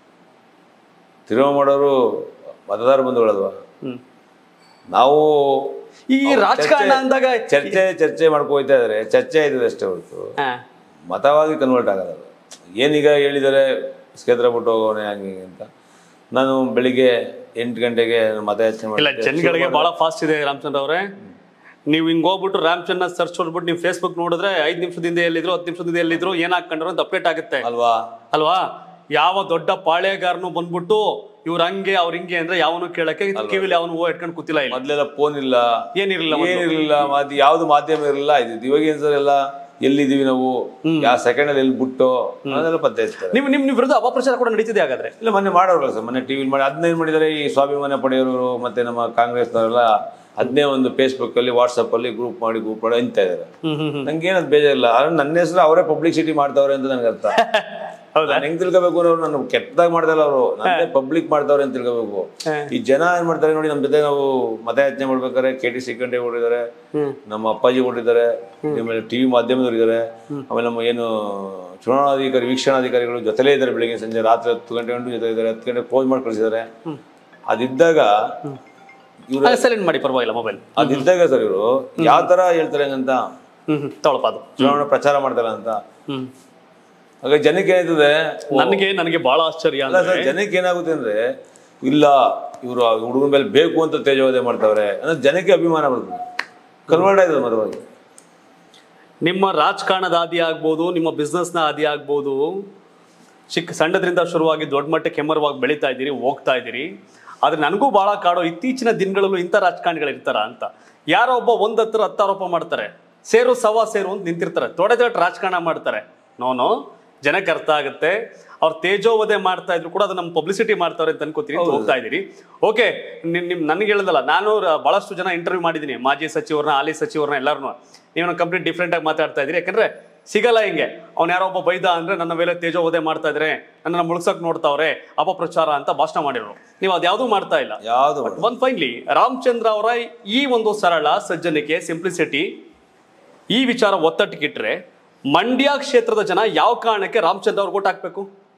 ತೀರ್ಮಾನ ಮಾಡೋರು ಮತದಾರ ಬಂಧುಗಳಲ್ವಾ ಹ್ಮ್ ನಾವು ಈ ರಾಜಕಾರಣ ಅಂದಾಗ ಚರ್ಚೆ ಚರ್ಚೆ ಮಾಡ್ಕೋಯ್ತಾ ಇದಾರೆ ಚರ್ಚೆ ಆಯ್ತದೆ ಅಷ್ಟೇ ಹೊರತು ಹಾ. ಮತವಾಗಿ ಕನ್ವರ್ಟ್ ಆಗಲ್ಲ ಅದು. ಏನೀಗ ಹೇಳಿದ್ದಾರೆ ಕ್ಷೇತ್ರ ಬಿಟ್ಟು ಹೋಗೋನೆ ಹಂಗೆ ಹಿಂಗೆ ಅಂತ ನಾನು ಬೆಳಿಗ್ಗೆ ಎಂಟು ಗಂಟೆಗೆ ನಾನು ಮತಯಾಚನೆ ಇಲ್ಲ ಮಾಡಿ ಜನಗಳಿಗೆ ಬಹಳ ಫಾಸ್ಟ್ ಇದೆ ರಾಮಚಂದ್ರ ಅವರೇ ನೀವು ಹಿಂಗ್ ಹೋಗ್ಬಿಟ್ಟು ರಾಮಚಂದ್ರ ಸರ್ಚ್ ಹೊಡ್ಬಿಟ್ಟು ನೀವು ಫೇಸ್ಬುಕ್ ನೋಡಿದ್ರೆ ಐದ್ ನಿಮಿಷದಿಂದ ಎಲ್ಲಿದ್ರು ಹತ್ತು ನಿಮಿಷದಿಂದ ಎಲ್ಲಿದ್ರು ಏನ್ ಹಾಕೊಂಡ್ರು ಅಂತ ಅಪ್ಡೇಟ್ ಆಗುತ್ತೆ ಅಲ್ವಾ ಅಲ್ವಾ ಯಾವ ದೊಡ್ಡ ಪಾಳೆಗಾರನು ಬಂದ್ಬಿಟ್ಟು ಇವ್ರ ಹಂಗೆ ಅವ್ರ ಹಿಂಗೆ ಅಂದ್ರೆ ಯಾವನು ಕೇಳಕ್ಕೆ ಕಿವಿಲಿ ಅವನು ಹೂ ಇಟ್ಕೊಂಡು ಕೂತಿಲ್ಲ ಇಲ್ಲ ಮೊದ್ಲೆಲ್ಲ ಫೋನ್ ಇಲ್ಲ ಏನಿರಲಿಲ್ಲ ಮೊದ್ಲು. ಏನಿರಲಿಲ್ಲ ಮಾತಿ ಯಾವ್ದು ಮಾಧ್ಯಮ ಇರಲಿಲ್ಲ ಇದು ಇವಾಗ ಏನ್ ಸರ್ ಎಲ್ಲ ಎಲ್ಲಿದೀವಿ ನಾವು ಯಾವ ಸೆಕೆಂಡ್ ಅಲ್ಲಿ ಎಲ್ಲಿ ಬಿಟ್ಟು ಅದೆಲ್ಲ ಪತ್ತೆ ಹಚ್ತಾರೆ ನಿಮ್ ನಿಮ್ ನಿಮ್ ವಿರುದ್ಧ ಅಪಪ್ರಚಾರ ಕೂಡ ನಡೀತಿದೆ ಹಾಗಾದ್ರೆ ಇಲ್ಲ ಮೊನ್ನೆ ಮಾಡೋರಲ್ಲ ಸರ್ ಮೊನ್ನೆ ಟಿವಿ ಮಾಡಿ ಅದನ್ನ ಏನ್ ಮಾಡಿದ್ದಾರೆ ಈ ಸ್ವಾಭಿಮಾನ ಪಡೆಯೋರು ಮತ್ತೆ ನಮ್ಮ ಕಾಂಗ್ರೆಸ್ನವರೆಲ್ಲ ಅದನ್ನೇ ಒಂದು ಫೇಸ್ಬುಕ್ ಅಲ್ಲಿ ವಾಟ್ಸಪ್ ಅಲ್ಲಿ ಗ್ರೂಪ್ ಮಾಡಿ ಗ್ರೂಪ್ ಮಾಡಿ ಅಂತ ಇದಾರೆ ಹ್ಮ್ ಹ್ಮ್ ಹ್ಮ್ ನಂಗೆ ಏನದು ಬೇಜಾರಿಲ್ಲ ಆದ್ರೆ ನನ್ನ ಹೆಸರು ಅವರೇ ಪಬ್ಲಿಸಿಟಿ ಮಾಡ್ತಾವ್ರೆ ಅಂತ ನನಗೆ ಅರ್ಥ ಹೌದಾ ನಾನು ಹೆಂಗ್ ತಿಳ್ಕೋಬೇಕು ಅವ್ರು ನಾನು ಕೆಟ್ಟದಾಗ ಮಾಡ್ದಲ್ಲ ಅವರು ನನ್ನೇ ಪಬ್ಲಿಕ್ ಮಾಡ್ತಾವ್ರೆ ಅಂತ ತಿಳ್ಕೋಬೇಕು ಈ ಜನ ಏನ್ ಮಾಡ್ತಾರೆ ನೋಡಿ ನಮ್ಮ ಜೊತೆ ನಾವು ಮತಯಾಚನೆ ಮಾಡ್ಬೇಕಾದ್ರೆ ಕೆ ಟಿ ಸಿಕ್ಕಂಡೆ ಹೊಡಿದ್ದಾರೆ ನಮ್ಮ ಅಪ್ಪಾಜಿ ಹೊಡಿದ್ದಾರೆ ಆಮೇಲೆ ಟಿವಿ ಮಾಧ್ಯಮದವ್ರು ಇದ್ದಾರೆ ಆಮೇಲೆ ನಮ್ಮ ಏನು ಚುನಾವಣಾಧಿಕಾರಿ ವೀಕ್ಷಣಾಧಿಕಾರಿಗಳು ಜೊತೆಲೇ ಇದ್ದಾರೆ ಬೆಳಿಗ್ಗೆ ಸಂಜೆ ರಾತ್ರಿ ಹತ್ತು ಗಂಟೆ ಗಂಟು ಜೊತೆ ಇದ್ದಾರೆ ಹತ್ತು ಗಂಟೆ ಕ್ಲೋಸ್ ಮಾಡಿ ಕಳಿಸಿದ್ದಾರೆ ಅದಿದ್ದಾಗ ಇವ್ರು ಸೈಲೆಂಟ್ ಮಾಡಿ ಪರವಾಗಿಲ್ಲ ಮೊಬೈಲ್ ಅದಿದ್ದಾಗ ಸರ್ ಇವರು ಯಾವ ತರ ಹೇಳ್ತಾರೆ ಅಂತ ಹ್ಮ್ ಹ್ಮ್ ತಗೊಳಪ್ಪ ಅದು ಚುನಾವಣಾ ಪ್ರಚಾರ ಮಾಡ್ತಾರೆ ಅಂತ ಹ್ಮ್ ಹಾಗಾಗಿ ಜನಕ್ಕೆ ಏನಾಯ್ತದೆ ನನಗೆ ನನಗೆ ಬಹಳ ಆಶ್ಚರ್ಯ ಅಲ್ಲ ಅಂದ್ರೆ ಸರ್ ಜನಕ್ಕೆ ಏನಾಗುತ್ತೆ ಅಂದ್ರೆ ಇಲ್ಲ ಇವರು ಹುಡುಗನ ಮೇಲೆ ಬೇಕು ಅಂತ ತೇಜೋವಧೆ ಮಾಡ್ತಾವ್ರೆ ಅಂದ್ರೆ ಜನಕ್ಕೆ ಅಭಿಮಾನ ಬರ್ತದೆ ಕನ್ವರ್ಟ್ ಆಯ್ತದೆ ಮರವಾಗಿ ನಿಮ್ಮ ರಾಜಕಾರಣದ ಆದಿ ಆಗ್ಬೋದು ನಿಮ್ಮ ಬಿಸ್ನೆಸ್ನ ಆದಿ ಆಗ್ಬೋದು ಚಿಕ್ಕ ಸಣ್ಣದ್ರಿಂದ ಶುರುವಾಗಿ ದೊಡ್ಡ ಮಟ್ಟಕ್ಕೆ ಹೆಮ್ಮರವಾಗಿ ಬೆಳೀತಾ ಇದ್ದೀರಿ ಹೋಗ್ತಾ ಇದ್ದೀರಿ ಆದ್ರೆ ನನಗೂ ಬಹಳ ಕಾಡೋ ಇತ್ತೀಚಿನ ದಿನಗಳಲ್ಲೂ ಇಂಥ ರಾಜಕಾರಣಿಗಳು ಇರ್ತಾರ ಅಂತ ಯಾರೋ ಒಬ್ಬ ಒಂದ್ ಹತ್ರ ಹತ್ತು ಆರೋಪ ಮಾಡ್ತಾರೆ ಸೇರು ಸವಾ ಸೇರು ಅಂತ ನಿಂತಿರ್ತಾರೆ ದೊಡ್ಡ ದೊಡ್ಡ ರಾಜಕಾರಣ ಮಾಡ್ತಾರೆ ನೋನು ಜನಕ್ಕೆ ಅರ್ಥ ಆಗುತ್ತೆ ಅವ್ರು ತೇಜೋವಧೆ ಮಾಡ್ತಾ ಇದ್ರು ಕೂಡ ಅದು ನಮ್ಮ ಪಬ್ಲಿಸಿಟಿ ಮಾಡ್ತಾರೆ ಅಂತ ಅನ್ಕೋತೀನಿ ಅಂತ ಹೋಗ್ತಾ ಇದ್ದೀರಿ ಓಕೆ ನಿಮ್ ನಿಮ್ ನನಗೆ ಹೇಳದಲ್ಲ ನಾನು ರ- ಬಹಳಷ್ಟು ಜನ ಇಂಟರ್ವ್ಯೂ ಮಾಡಿದ್ದೀನಿ ಮಾಜಿ ಸಚಿವರನ್ನ ಹಾಲಿ ಸಚಿವರನ್ನ ಎಲ್ಲರನ್ನು ನೀವು ಕಂಪ್ಲೀಟ್ ಡಿಫ್ರೆಂಟ್ ಆಗಿ ಮಾತಾಡ್ತಾ ಇದ್ದೀರಿ ಯಾಕಂದ್ರೆ ಸಿಗಲ್ಲ ಹಿಂಗೆ ಅವ್ನು ಯಾರೋ ಒಬ್ಬ ಬೈದ ಅಂದ್ರೆ ನನ್ನ ಮೇಲೆ ತೇಜೋವಧೆ ಮಾಡ್ತಾ ಇದ್ರೆ ನನ್ನನ್ನು ಮುಳುಗ್ಸಕ್ ನೋಡ್ತಾವ್ರೆ ಅಪಪ್ರಚಾರ ಅಂತ ಭಾಷಣ ಮಾಡಿರೋರು ನೀವು ಅದ್ಯಾವುದೂ ಮಾಡ್ತಾ ಇಲ್ಲ ಯಾವ್ದು ಒನ್ ಫೈನ್ಲಿ ರಾಮಚಂದ್ರ ಅವರ ಈ ಒಂದು ಸರಳ ಸಜ್ಜನಿಕೆ ಸಿಂಪ್ಲಿಸಿಟಿ ಈ ವಿಚಾರ ಒತ್ತಟ್ಟಿಗಿಟ್ರೆ ಮಂಡ್ಯ ಕ್ಷೇತ್ರದ ಜನ ಯಾವ ಕಾರಣಕ್ಕೆ ರಾಮಚಂದ್ರ ಅವ್ರಿಗೆ ಓಟ್ ಹಾಕ್ಬೇಕು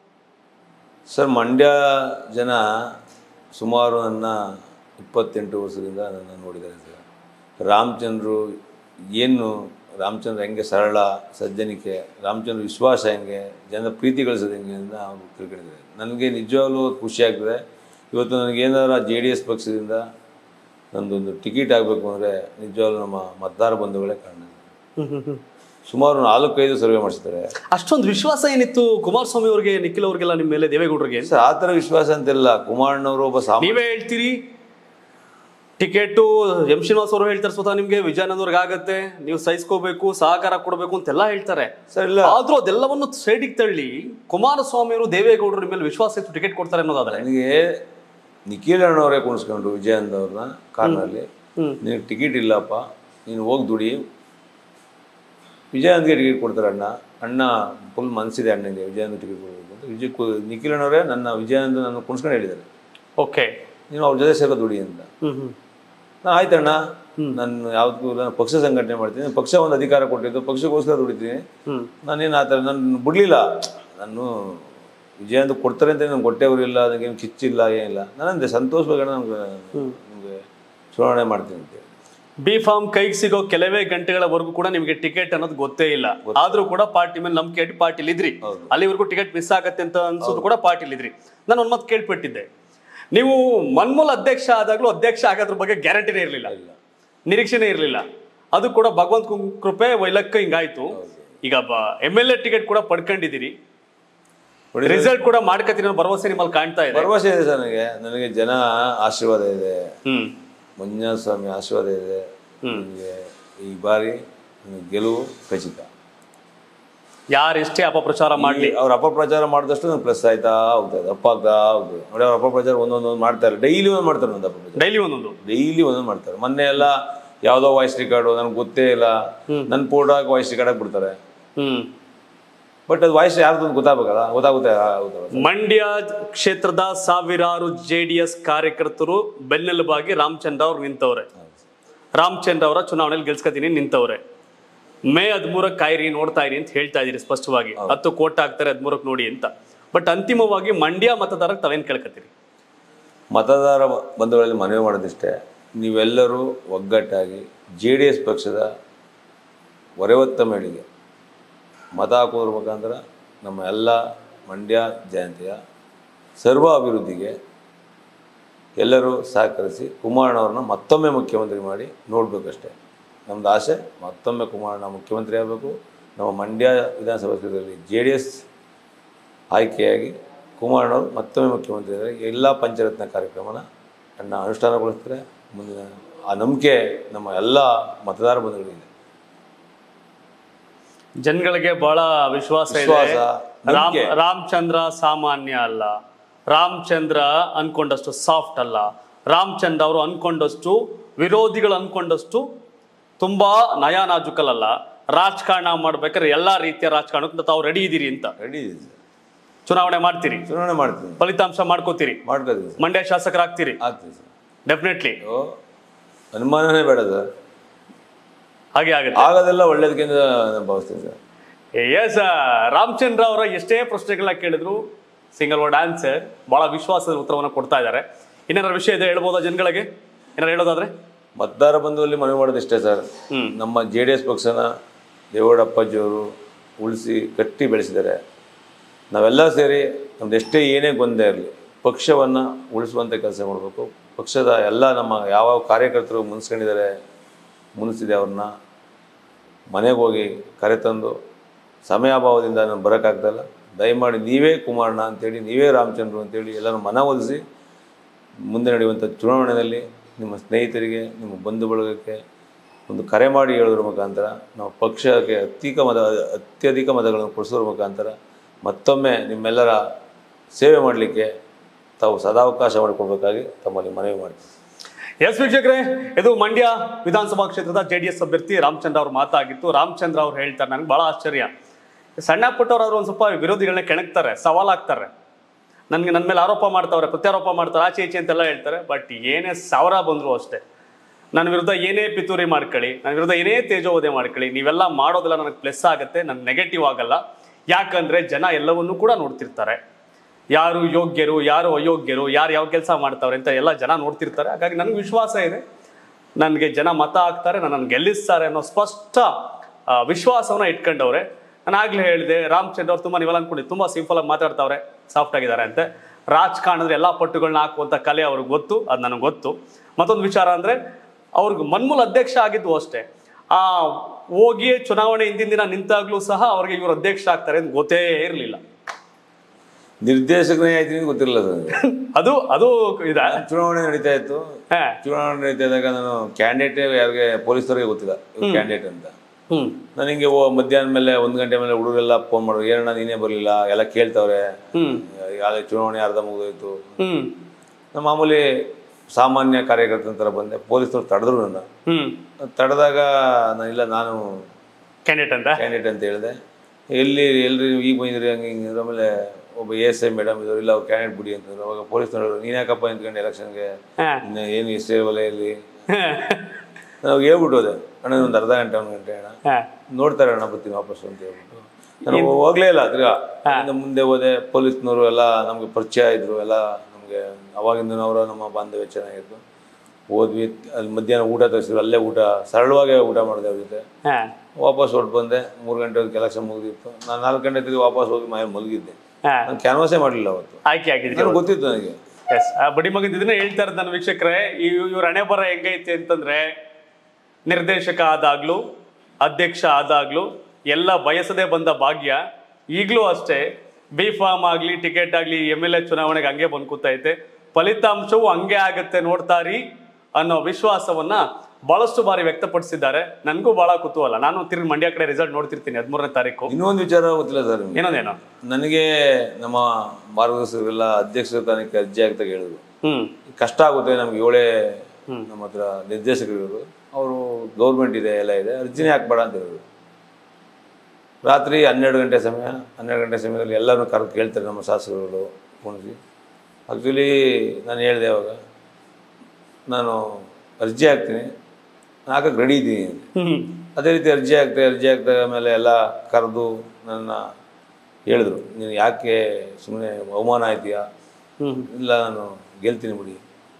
ಸರ್ ಮಂಡ್ಯ ಜನ ಸುಮಾರು ನನ್ನ ಇಪ್ಪತ್ತೆಂಟು ವರ್ಷದಿಂದ ನನ್ನ ನೋಡಿದ್ದಾರೆ ಸರ್ ರಾಮಚಂದ್ರು ಏನು ರಾಮಚಂದ್ರ ಹೆಂಗೆ ಸರಳ ಸಜ್ಜನಿಕೆ ರಾಮಚಂದ್ರ ವಿಶ್ವಾಸ ಹೆಂಗೆ ಜನರ ಪ್ರೀತಿ ಗಳಿಸೋದು ಹೆಂಗೆ ಅಂತ ಅವ್ರು ತಿಳ್ಕೊಂಡಿದ್ದಾರೆ ನನಗೆ ನಿಜವಾಗ್ಲೂ ಖುಷಿ ಆಗ್ತದೆ ಇವತ್ತು ನನಗೆ ಏನಾರ ಜೆ ಡಿ ಎಸ್ ಪಕ್ಷದಿಂದ ನಂದೊಂದು ಟಿಕೆಟ್ ಆಗಬೇಕು ಅಂದರೆ ನಿಜವಾಗ್ಲೂ ನಮ್ಮ ಮತದಾರ ಬಂಧುಗಳೇ ಕಾರಣ ಸುಮಾರು ನಾಲ್ಕೈದು ಸರ್ವೆ ಮಾಡಿಸ್ತಾರೆ ಅಷ್ಟೊಂದು ವಿಶ್ವಾಸ ಏನಿತ್ತು ಕುಮಾರಸ್ವಾಮಿ ಅವ್ರಿಗೆ ನಿಖಿಲ್ ಅವ್ರಿಗೆಲ್ಲ ನಿಮ್ಮ ಮೇಲೆ ದೇವೇಗೌಡರಿಗೆ ಸರ್ ಆ ಥರ ವಿಶ್ವಾಸ ಅಂತಿಲ್ಲ ಕುಮಾರಣ್ಣವರು ಒಬ್ಬ ಸಾಮಾನ್ಯ ನೀವೇ ಹೇಳ್ತೀರಿ ಟಿಕೆಟು ಎಂ ಶ್ರೀನಿವಾಸ್ ಅವರು ಹೇಳ್ತಾರೆ ಸ್ವತಃ ನಿಮ್ಗೆ ವಿಜಯಾನಂದವ್ರಿಗೆ ಆಗತ್ತೆ ನೀವು ಸಹಿಸ್ಕೋಬೇಕು ಸಹಕಾರ ಕೊಡಬೇಕು ಅಂತೆಲ್ಲ ಹೇಳ್ತಾರೆ ಸರ್ ಇಲ್ಲ ಆದ್ರೂ ಅದೆಲ್ಲವನ್ನು ಸೈಡಿಗೆ ತಳ್ಳಿ ಕುಮಾರಸ್ವಾಮಿ ಅವರು ದೇವೇಗೌಡರ ನಿಮ್ಮ ಮೇಲೆ ವಿಶ್ವಾಸ ಇತ್ತು ಟಿಕೆಟ್ ಕೊಡ್ತಾರೆ ಅನ್ನೋದಾದ್ರೆ ನನಗೆ ನಿಖಿಲ್ ಅಣ್ಣವರೇ ಕುಣಿಸ್ಕೊಂಡು ವಿಜಯಂತ್ ಅವ್ರನ್ನ ಕಾರ್ನಲ್ಲಿ ನಿನಗೆ ಟಿಕೆಟ್ ಇಲ್ಲಪ್ಪ ನೀನು ಹೋಗಿ ದುಡಿ ವಿಜಯಂತ್ಗೆ ಟಿಕೆಟ್ ಕೊಡ್ತಾರೆ ಅಣ್ಣ ಅಣ್ಣ ಫುಲ್ ಮನಸ್ಸಿದೆ ಅಣ್ಣನಿಗೆ ವಿಜಯಂತ್ ಟಿಕೆಟ್ ಕೊಡಬೇಕು ಅಂತ ವಿಜಯ್ ಕು- ನಿಖಿಲ್ ಅಣ್ಣವರೇ ನನ್ನ ವಿಜಯಂತ್ ನನ್ನ ಕುಣಿಸ್ಕೊಂಡು ಹೇಳಿದ್ದಾರೆ ಓಕೆ ನೀನು ಅವ್ರ ಜೊತೆ ಸೇರೋ ದುಡಿ ಅಂತ ಹ್ಮ್ ಹ್ಮ್ ನಾನು ಆಯ್ತಣ್ಣ ನಾನು ಯಾವ್ದು ನಾನು ಪಕ್ಷ ಸಂಘಟನೆ ಮಾಡ್ತೀನಿ ಪಕ್ಷ ಒಂದು ಅಧಿಕಾರ ಕೊಟ್ಟಿದ್ದು ಪಕ್ಷಕ್ಕೋಸ್ಕರ ದುಡಿತೀನಿ ಹ್ಮ್ ನಾನೇನು ಆ ಥರ ನಾನು ಬಿಡಲಿಲ್ಲ ನಾನು ವಿಜಯಂತ ಕೊಡ್ತಾರೆ ಅಂತ ನಂಗೆ ಕೊಟ್ಟೆವರಿಲ್ಲ ನನಗೇನು ಕಿಚ್ಚಿಲ್ಲ ಏನಿಲ್ಲ ನಾನಂದೆ ಸಂತೋಷವಾಗಿ ನಮ್ಗೆ ನಿಮಗೆ ಚುನಾವಣೆ ಮಾಡ್ತೀನಿ ಅಂತ ಬಿ ಫಾರ್ಮ್ ಕೈಗೆ ಸಿಗೋ ಕೆಲವೇ ಗಂಟೆಗಳವರೆಗೂ ಕೂಡ ನಿಮಗೆ ಟಿಕೆಟ್ ಅನ್ನೋದು ಗೊತ್ತೇ ಇಲ್ಲ ಆದ್ರೂ ಕೂಡ ಪಾರ್ಟಿ ಮೇಲೆ ನಂಬಿಕೆ ಇಟ್ಟು ಪಾರ್ಟಿಲಿ ಇದ್ರಿ ಅಲ್ಲಿವರೆಗೂ ಟಿಕೆಟ್ ಮಿಸ್ ಆಗತ್ತೆ ಅಂತ ಅನ್ಸೋದು ಕೂಡ ಪಾರ್ಟಿಲಿ ಇದ್ರಿ ನಾನು ಒಂದ್ ಮಾತು ಕೇಳ್ಪಟ್ಟಿದ್ದೆ ನೀವು ಮನ್ಮೂಲ ಅಧ್ಯಕ್ಷ ಆದಾಗ್ಲೂ ಅಧ್ಯಕ್ಷ ಆಗೋದ್ರ ಬಗ್ಗೆ ಗ್ಯಾರಂಟಿನೇ ಇರಲಿಲ್ಲ ನಿರೀಕ್ಷೆನೇ ಇರಲಿಲ್ಲ ಅದು ಕೂಡ ಭಗವಂತ ಕೃಪೆ ವೈಲಕ್ಕ ಹಿಂಗಾಯ್ತು ಈಗ ಎಮ್ ಎಲ್ ಎ ಟಿಕೆಟ್ ಕೂಡ ಪಡ್ಕೊಂಡಿದ್ದೀರಿ ನೋಡಿ ರಿಸಲ್ಟ್ ಕೂಡ ಮಾಡ್ಕತ್ತೀನಿ ಅನ್ನೋ ಭರವಸೆ ನಿಮ್ಮಲ್ಲಿ ಕಾಣ್ತಾ ಇದೆ ಭರವಸೆ ಇದೆ ಸರ್ ನನಗೆ ನನಗೆ ಜನ ಆಶೀರ್ವಾದ ಇದೆ ಹ್ಮ್ ಮಂಜುನಾಥ ಸ್ವಾಮಿ ಆಶೀರ್ವಾದ ಇದೆ ನನಗೆ ಈ ಬಾರಿ ನನಗೆ ಗೆಲುವು ಖಚಿತ ಯಾರೆಷ್ಟೇ ಅಪಪ್ರಚಾರ ಮಾಡ್ಲಿ ಅವ್ರ ಅಪಪ್ರಚಾರ ಮಾಡಿದಷ್ಟು ನಂಗೆ ಪ್ಲಸ್ ಆಯ್ತಾ ಹೋಗ್ತದೆ ಅಪ್ಪ ಆಗ್ತಾ ಹೋಗ್ತದೆ ನೋಡಿ ಅವ್ರ ಅಪಪ್ರಚಾರ ಒಂದೊಂದು ಮಾಡ್ತಾರೆ ಡೈಲಿ ಒಂದು ಮಾಡ್ತಾರೆ ಒಂದು ಅಪಪ್ರಚಾರ ಡೈಲಿ ಒಂದೊಂದು ಡೈಲಿ ಒಂದೊಂದು ಮಾಡ್ತಾರೆ ಮೊನ್ನೆ ಎಲ್ಲ ಯಾವುದೋ ವಾಯ್ಸ್ ರಿಕಾರ್ಡು ನನಗೆ ಗೊತ್ತೇ ಇಲ್ಲ ನನ್ನ ಫೋಟೋಗೆ ವಾಯ್ಸ್ ರಿಕಾರ್ಡ್ ಹಾಕ್ಬಿಡ್ತಾರೆ ಹ್ಮ್ ಬಟ್ ಅದು ವಾಯ್ಸ್ ಯಾರ್ದು ಅಂತ ಗೊತ್ತಾಗಬೇಕಲ್ಲ ಗೊತ್ತಾಗುತ್ತೆ ಗೊತ್ತಾಗುತ್ತೆ ಮಂಡ್ಯ ಕ್ಷೇತ್ರದ ಸಾವಿರಾರು ಜೆ ಡಿ ಎಸ್ ಕಾರ್ಯಕರ್ತರು ಬೆನ್ನೆಲುಬಾಗಿ ರಾಮಚಂದ್ರ ಅವ್ರು ನಿಂತವ್ರೆ ರಾಮಚಂದ್ರ ಅವರ ಚುನಾವಣೆಯಲ್ಲಿ ಗೆಲ್ಸ್ಕೊತೀನಿ ನಿಂತವ್ರೆ ಮೇ ಹದಿಮೂರಕ್ಕೆ ಕಾಯಿರಿ ನೋಡ್ತಾ ಇರಿ ಅಂತ ಹೇಳ್ತಾ ಇದೀರಿ ಸ್ಪಷ್ಟವಾಗಿ ಹತ್ತು ಕೋಟ್ ಹಾಕ್ತಾರೆ ಹದಿಮೂರಕ್ಕೆ ನೋಡಿ ಅಂತ ಬಟ್ ಅಂತಿಮವಾಗಿ ಮಂಡ್ಯ ಮತದಾರಕ್ಕೆ ತಾವೇನ್ ಕೇಳ್ಕತ್ತೀರಿ ಮತದಾರ ಬಂಧುಗಳಲ್ಲಿ ಮನವಿ ಮಾಡೋದಿಷ್ಟೇ ನೀವೆಲ್ಲರೂ ಒಗ್ಗಟ್ಟಾಗಿ ಜೆ ಡಿ ಎಸ್ ಪಕ್ಷದ ಹೊರೆವತ್ತ ಮೇಳಿಗೆ ಮತ ಹಾಕೋದ್ರ ಮುಖಾಂತರ ನಮ್ಮ ಎಲ್ಲ ಮಂಡ್ಯ ಜನತೆಯ ಸರ್ವ ಅಭಿವೃದ್ಧಿಗೆ ಎಲ್ಲರೂ ಸಹಕರಿಸಿ ಕುಮಾರಣ್ಣವ್ರನ್ನ ಮತ್ತೊಮ್ಮೆ ಮುಖ್ಯಮಂತ್ರಿ ಮಾಡಿ ನೋಡಬೇಕಷ್ಟೇ ನಮ್ಮದು ಆಸೆ ಮತ್ತೊಮ್ಮೆ ಕುಮಾರಣ್ಣ ಮುಖ್ಯಮಂತ್ರಿ ಆಗಬೇಕು ನಮ್ಮ ಮಂಡ್ಯ ವಿಧಾನಸಭಾ ಕ್ಷೇತ್ರದಲ್ಲಿ ಜೆ ಡಿ ಎಸ್ ಆಯ್ಕೆಯಾಗಿ ಕುಮಾರಣ್ಣವರು ಮತ್ತೊಮ್ಮೆ ಮುಖ್ಯಮಂತ್ರಿ ಆದರೆ ಎಲ್ಲ ಪಂಚರತ್ನ ಕಾರ್ಯಕ್ರಮನ ಅನ್ನ ಅನುಷ್ಠಾನಗೊಳಿಸ್ತಾರೆ ಮುಂದಿನ ಆ ನಂಬಿಕೆ ನಮ್ಮ ಎಲ್ಲ ಮತದಾರ ಬಂಧುಗಳಿದೆ ಜನಗಳಿಗೆ ಬಹಳ ವಿಶ್ವಾಸ ಇದೆ ವಿಶ್ವಾಸ, ರಾಮ್ ನಂಬಿಕೆ. ರಾಮಚಂದ್ರ ಸಾಮಾನ್ಯ ಅಲ್ಲ ರಾಮಚಂದ್ರ ಅನ್ಕೊಂಡಷ್ಟು ಸಾಫ್ಟ್ ಅಲ್ಲ ರಾಮಚಂದ್ರ ಅವರು ಅನ್ಕೊಂಡಷ್ಟು ವಿರೋಧಿಗಳು ಅನ್ಕೊಂಡಷ್ಟು ತುಂಬಾ ನಯ ನಾಜುಕಲಲ್ಲ ರಾಜಕಾರಣ ಮಾಡ್ಬೇಕಾದ್ರೆ ಎಲ್ಲಾ ರೀತಿಯ ರಾಜಕಾರಣಕ್ಕೆ ತಾವು ರೆಡಿ ಇದೀರಿ ಅಂತ ರೆಡಿ ಇದೆ ಸರ್ ಚುನಾವಣೆ ಮಾಡ್ತೀರಿ ಚುನಾವಣೆ ಮಾಡ್ತೀನಿ ಫಲಿತಾಂಶ ಮಾಡ್ಕೋತೀರಿ ಮಾಡ್ಕೋತೀವಿ ಸರ್ ಮಂಡ್ಯ ಶಾಸಕರಾಗ್ತೀರಿ ಆಗ್ತೀವಿ ಸರ್ ಡೆಫಿನೆಟ್ಲಿ ಓ ಅನುಮಾನನೇ ಬೇಡ ಸರ್ ಹಾಗೆ ಆಗುತ್ತೆ ಆಗೋದೆಲ್ಲ ಒಳ್ಳೇದಕ್ಕೆ ಅಂತ ನಾನು ಭಾವಿಸ್ತೀನಿ ಸರ್ ಎಸ್ ರಾಮಚಂದ್ರ ಅವರ ಎಷ್ಟೇ ಪ್ರಶ್ನೆಗಳನ್ನ ಕೇಳಿದ್ರು ಸಿಂಗಲ್ ವರ್ಡ್ ಆನ್ಸರ್ ಬಹಳ ವಿಶ್ವಾಸದ ಉತ್ತರವನ್ನು ಕೊಡ್ತಾ ಇದ್ದಾರೆ ಇನ್ನೇನಾದ್ರು ವಿಷಯ ಇದೆ ಹೇಳ್ಬೋದಾ ಜನಗಳಿಗೆ ಏನಾರು ಹೇಳೋದಾದ್ರೆ ಮತದಾರ ಬಂಧುವಲ್ಲಿ ಮನವಿ ಮಾಡೋದು ಇಷ್ಟೇ ಸರ್ ಹ್ಮ್. ನಮ್ಮ ಜೆ ಡಿ ಎಸ್ ಪಕ್ಷನ ದೇವೇಗೌಡಪ್ಪಾಜಿಯವರು ಉಳಿಸಿ ಕಟ್ಟಿ ಬೆಳೆಸಿದ್ದಾರೆ ನಾವೆಲ್ಲ ಸೇರಿ ನಮ್ದು ಎಷ್ಟೇ ಏನೇ ಗೊಂದಲ ಇರಲಿ ಪಕ್ಷವನ್ನು ಉಳಿಸುವಂಥ ಕೆಲಸ ಮಾಡಬೇಕು ಪಕ್ಷದ ಎಲ್ಲ ನಮ್ಮ ಯಾವ ಕಾರ್ಯಕರ್ತರು ಮುನ್ಸ್ಕೊಂಡಿದ್ದಾರೆ ಮುನ್ಸಿದೆ ಅವ್ರನ್ನ ಮನೆಗೆ ಹೋಗಿ ಕರೆತಂದು ಸಮಯಾಭಾವದಿಂದ ನಾನು ಬರೋಕ್ಕಾಗ್ತಾಯಿಲ್ಲ ದಯಮಾಡಿ ನೀವೇ ಕುಮಾರಣ್ಣ ಅಂತೇಳಿ ನೀವೇ ರಾಮಚಂದ್ರ ಅಂತೇಳಿ ಎಲ್ಲರೂ ಮನ ಒಲಿಸಿ ಮುಂದೆ ನಡೆಯುವಂಥ ಚುನಾವಣೆಯಲ್ಲಿ ನಿಮ್ಮ ಸ್ನೇಹಿತರಿಗೆ ನಿಮ್ಮ ಬಂಧು ಬಳಗಕ್ಕೆ ಒಂದು ಕರೆ ಮಾಡಿ ಹೇಳೋದ್ರ ಮುಖಾಂತರ ನಾವು ಪಕ್ಷಕ್ಕೆ ಅತ್ಯಧಿಕ ಮತ ಅತ್ಯಧಿಕ ಮತಗಳನ್ನು ಕೊಡಿಸೋದ್ರ ಮುಖಾಂತರ ಮತ್ತೊಮ್ಮೆ ನಿಮ್ಮೆಲ್ಲರ ಸೇವೆ ಮಾಡಲಿಕ್ಕೆ ತಾವು ಸದಾವಕಾಶ ಮಾಡಿಕೊಡ್ಬೇಕಾಗಿ ತಮ್ಮಲ್ಲಿ ಮನವಿ ಮಾಡ್ತೀನಿ ಎಸ್ ವೀಕ್ಷಕರೇ ಇದು ಮಂಡ್ಯ ವಿಧಾನಸಭಾ ಕ್ಷೇತ್ರದ ಜೆ ಡಿ ಎಸ್ ಅಭ್ಯರ್ಥಿ ರಾಮಚಂದ್ರ ಅವ್ರ ಮಾತಾಗಿತ್ತು ರಾಮಚಂದ್ರ ಅವ್ರು ಹೇಳ್ತಾರೆ ನನಗೆ ಬಹಳ ಆಶ್ಚರ್ಯ ಸಣ್ಣ ಪುಟ್ಟವರಾದ್ರು ಒಂದು ಸ್ವಲ್ಪ ವಿರೋಧಿಗಳನ್ನ ಕೆಣಕ್ತಾರೆ ಸವಾಲಾಗ್ತಾರೆ ನನಗೆ ನನ್ನ ಮೇಲೆ ಆರೋಪ ಮಾಡ್ತಾವ್ರೆ ಪ್ರತ್ಯಾರೋಪ ಮಾಡ್ತಾರೆ ಆಚೆ ಈಚೆ ಅಂತೆಲ್ಲ ಹೇಳ್ತಾರೆ ಬಟ್ ಏನೇ ಸಾವಿರ ಬಂದ್ರು ಅಷ್ಟೇ ನನ್ನ ವಿರುದ್ಧ ಏನೇ ಪಿತೂರಿ ಮಾಡ್ಕೊಳ್ಳಿ ನನ್ನ ವಿರುದ್ಧ ಏನೇ ತೇಜೋವಧೆ ಮಾಡ್ಕೊಳ್ಳಿ ನೀವೆಲ್ಲ ಮಾಡೋದೆಲ್ಲ ನನಗೆ ಪ್ಲಸ್ ಆಗುತ್ತೆ ನನ್ನ ನೆಗೆಟಿವ್ ಆಗಲ್ಲ ಯಾಕಂದ್ರೆ ಜನ ಎಲ್ಲವನ್ನೂ ಕೂಡ ನೋಡ್ತಿರ್ತಾರೆ ಯಾರು ಯೋಗ್ಯರು ಯಾರು ಅಯೋಗ್ಯರು ಯಾರು ಯಾವ ಕೆಲಸ ಮಾಡ್ತಾವ್ರೆ ಅಂತ ಎಲ್ಲ ಜನ ನೋಡ್ತಿರ್ತಾರೆ ಹಾಗಾಗಿ ನನಗೆ ವಿಶ್ವಾಸ ಇದೆ ನನಗೆ ಜನ ಮತ ಹಾಕ್ತಾರೆ ನನ್ನನ್ನು ಗೆಲ್ಲಿಸ್ತಾರೆ ಅನ್ನೋ ಸ್ಪಷ್ಟ ಆ, ವಿಶ್ವಾಸವನ್ನ ಇಟ್ಕೊಂಡವ್ರೆ ನಾನು ಆಗ್ಲೇ ಹೇಳಿದೆ ರಾಮಚಂದ್ರ ಅವ್ರು ತುಂಬ ನೀವೆಲ್ಲ ಅನ್ಕೊಂಡು ತುಂಬ ಸಿಂಪಲ್ ಆಗಿ ಮಾತಾಡ್ತಾವ್ರೆ ಸಾಫ್ಟ್ ಆಗಿದ್ದಾರೆ ಅಂತೆ ರಾಜಕಾರಣದ ಎಲ್ಲ ಪಟ್ಟುಗಳನ್ನ ಹಾಕುವಂಥ ಕಲೆ ಅವ್ರಿಗೆ ಗೊತ್ತು ಅದು ನನಗೆ ಗೊತ್ತು ಮತ್ತೊಂದು ವಿಚಾರ ಅಂದರೆ ಅವ್ರಿಗೆ ಮನ್ಮೂಲ ಅಧ್ಯಕ್ಷ ಆಗಿದ್ದು ಅಷ್ಟೇ ಆ ಹೋಗಿ ಚುನಾವಣೆ ಹಿಂದಿನ ದಿನ ನಿಂತಾಗ್ಲೂ ಸಹ ಅವ್ರಿಗೆ ಇವರು ಅಧ್ಯಕ್ಷ ಆಗ್ತಾರೆ ಅಂತ ಗೊತ್ತೇ ಇರಲಿಲ್ಲ ನಿರ್ದೇಶಕನೇ ಆಯ್ತೀನಿ ಅಂತ ಗೊತ್ತಿರಲಿಲ್ಲ ಸರ್ ನನಗೆ. ಅದು ಅದು ಇದ ಚುನಾವಣೆ ನಡೀತಾ ಇತ್ತು ಹಾ ಚುನಾವಣೆ ನಡೀತಾ ಇದ್ದಾಗ ನಾನು ಕ್ಯಾಂಡಿಡೇಟ್ ಯಾರಿಗೆ ಪೊಲೀಸರಿಗೆ ಗೊತ್ತಿಲ್ಲ ಕ್ಯಾಂಡಿಡೇಟ್ ಅಂತ ಹ್ಮ್ ನಾನು ಹಿಂಗೆ ಓ ಮಧ್ಯಾಹ್ನ ಮೇಲೆ ಒಂದು ಗಂಟೆ ಮೇಲೆ ಹುಡುಗರೆಲ್ಲ ಫೋನ್ ಮಾಡೋರು ಏನಣ್ಣ ನೀನೇ ಬರಲಿಲ್ಲ ಎಲ್ಲ ಕೇಳ್ತವ್ರೆ ಹ್ಮ್ ಯಾವ್ದು ಚುನಾವಣೆ ಅರ್ಧ ಮುಗಿದೋಯ್ತು ಹ್ಮ್ ನಾನು ಮಾಮೂಲಿ ಸಾಮಾನ್ಯ ಕಾರ್ಯಕರ್ತರ ಥರ ಬಂದೆ ಪೊಲೀಸರು ತಡೆದ್ರು ನನ್ನ ಹ್ಮ್ ತಡೆದಾಗ ನಾನು ಇಲ್ಲ ನಾನು ಕ್ಯಾಂಡಿಡೇಟ್ ಅಂತ ಕ್ಯಾಂಡಿಡೇಟ್ ಅಂತ ಹೇಳಿದೆ ಎಲ್ಲಿ ಎಲ್ರಿ ಈಗ ಬಂದಿದ್ರಿ ಹಂಗೆ ಹಿಂಗೆ ಅಂದ್ರು. ಆಮೇಲೆ ಒಬ್ಬ ಎಸ್ ಐ ಮೇಡಮ್ ಇದ್ರು ಇಲ್ಲ ಅವ್ರು ಕ್ಯಾಂಡಿಡೇಟ್ ಬಿಡಿ ಅಂತಂದ್ರು ಅವಾಗ ಪೊಲೀಸ್ನವರು ನೀನು ಯಾಕಪ್ಪ ನಿಂತ್ಕೊಂಡು ಎಲೆಕ್ಷನ್ಗೆ ಹಾ ಇನ್ನು ಏನು ಎಷ್ಟೇ ವಲಯಲ್ಲಿ ನಾವು ಹೇಳ್ಬಿಟ್ಟು ಹೋದೆ ಅಣ್ಣ ಒಂದು ಅರ್ಧ ಗಂಟೆ ಒಂದು ಗಂಟೆ ಅಣ್ಣ ಹಾ ನೋಡ್ತಾರೆ ಅಣ್ಣ ಬರ್ತೀನಿ ವಾಪಸ್ ಅಂತ ಹೇಳ್ಬಿಟ್ಟು ನಾನು ಹೋಗ್ಲೇ ಇಲ್ಲ ತಿರ್ಗಾ ಅಲ್ಲಿಂದ ಮುಂದೆ ಹೋದೆ ಪೊಲೀಸ್ನವರು ಎಲ್ಲ ನಮಗೆ ಪರಿಚಯ ಇದ್ರು ಎಲ್ಲ ನಮಗೆ ಅವಾಗಿಂದ ಅವರ ನಮ್ಮ ಬಾಂಧವ್ಯ ಚೆನ್ನಾಗಿತ್ತು ಹೋದ್ವಿ ಅಲ್ಲಿ ಮಧ್ಯಾಹ್ನ ಊಟ ತರಿಸಿದ್ರು ಅಲ್ಲೇ ಊಟ ಸರಳವಾಗಿ ಊಟ ಮಾಡಿದೆ ಅವ್ರ ಜೊತೆ ಹಾ ವಾಪಸ್ ಹೊರಟು ಬಂದೆ ಮೂರು ಗಂಟೆ ಕೆಲಸ ಮುಗಿದಿತ್ತು ನಾನು ನಾಲ್ಕು ಗಂಟೆ ತಿರುಗಿ ವಾಪಸ್ ಹೋಗಿ ಮನೆ ಮಲಗಿದ್ದೆ ಹಾ ನಾನು ಕ್ಯಾನ್ವಾಸೇ ಮಾಡಲಿಲ್ಲ ಅವತ್ತು ಆಯ್ಕೆ ಆಗಿದ್ರಿ ನನಗೆ ಗೊತ್ತಿತ್ತು ನನಗೆ ಎಸ್ ಆ ಬಡಿ ಮಗನ್ ಇದನ್ನ ಹೇಳ್ತಾ ಇರೋದು ನನ್ನ ವೀಕ್ಷಕರೇ ಈ ಇವ್ರ ಹಣೆ ಬರ ಹೆಂಗೈತೆ ಅಂತಂದ್ರೆ ನಿರ್ದೇಶಕ ಆದಾಗ್ಲೂ ಅಧ್ಯಕ್ಷ ಆದಾಗ್ಲೂ ಎಲ್ಲ ಬಯಸದೆ ಬಂದ ಭಾಗ್ಯ ಈಗಲೂ ಅಷ್ಟೇ ಬಿ ಫಾರ್ಮ್ ಆಗಲಿ ಟಿಕೆಟ್ ಆಗಲಿ ಎಮ್ ಎಲ್ ಎ ಚುನಾವಣೆಗೆ ಹಂಗೆ ಬಂದು ಕೂತೈತೆ ಫಲಿತಾಂಶವು ಹಂಗೆ ಆಗತ್ತೆ ನೋಡ್ತಾರಿ ಅನ್ನೋ ವಿಶ್ವಾಸವನ್ನ ಬಹಳಷ್ಟು ಬಾರಿ ವ್ಯಕ್ತಪಡಿಸಿದ್ದಾರೆ ನನಗೂ ಬಹಳ ಕುತೂಹಲ ನಾನು ತಿರುಗಿ ಮಂಡ್ಯ ಕಡೆ ರಿಸಲ್ಟ್ ನೋಡ್ತಿರ್ತೀನಿ ಹದಿಮೂರನೇ ತಾರೀಕು ಇನ್ನೊಂದು ವಿಚಾರ ಗೊತ್ತಿಲ್ಲ ಸರ್ ನಿಮ್ಗೆ ಏನೋದೇನೋ ನನಗೆ ನಮ್ಮ ಮಾರ್ಗದರ್ಶಕರೆಲ್ಲ ಅಧ್ಯಕ್ಷ ಸ್ಥಾನಕ್ಕೆ ಅರ್ಜಿ ಆಗ್ತಾ ಹೇಳಿದ್ರು ಹ್ಮ್ ಕಷ್ಟ ಆಗುತ್ತೆ ನಮ್ಗೆ ಏಳೇ ನಮ್ಮ ಹತ್ರ ನಿರ್ದೇಶಕರು ಅವರು ಗೌರ್ಮೆಂಟ್ ಇದೆ ಎಲ್ಲ ಇದೆ ಅರ್ಜಿನೇ ಹಾಕ್ಬೇಡ ಅಂತ ಹೇಳಿದ್ರು ರಾತ್ರಿ ಹನ್ನೆರಡು ಗಂಟೆ ಸಮಯ ಹನ್ನೆರಡು ಗಂಟೆ ಸಮಯದಲ್ಲಿ ಎಲ್ಲರೂ ಕರೆದು ಕೇಳ್ತಾರೆ ನಮ್ಮ ಶಾಸಕರುಗಳು ಕುಣಿಸಿ ಆ್ಯಕ್ಚುಲಿ ನಾನು ಹೇಳಿದೆ ಅವಾಗ ನಾನು ಅರ್ಜಿ ಹಾಕ್ತೀನಿ ನಾನು ಹಾಕಕ್ಕೆ ರೆಡಿ ಇದ್ದೀನಿ ಅಂತ. ಹ್ಮ್ ಅದೇ ರೀತಿ ಅರ್ಜಿ ಹಾಕ್ತೆ ಅರ್ಜಿ ಹಾಕ್ತಾ ಆಮೇಲೆ ಎಲ್ಲ ಕರೆದು ನನ್ನ ಹೇಳಿದ್ರು ನೀನು ಯಾಕೆ ಸುಮ್ಮನೆ ಅವಮಾನ ಆಯ್ತೀಯಾ ಹ್ಮ್ ಇಲ್ಲ ನಾನು ಗೆಲ್ತೀನಿ ಬಿಡಿ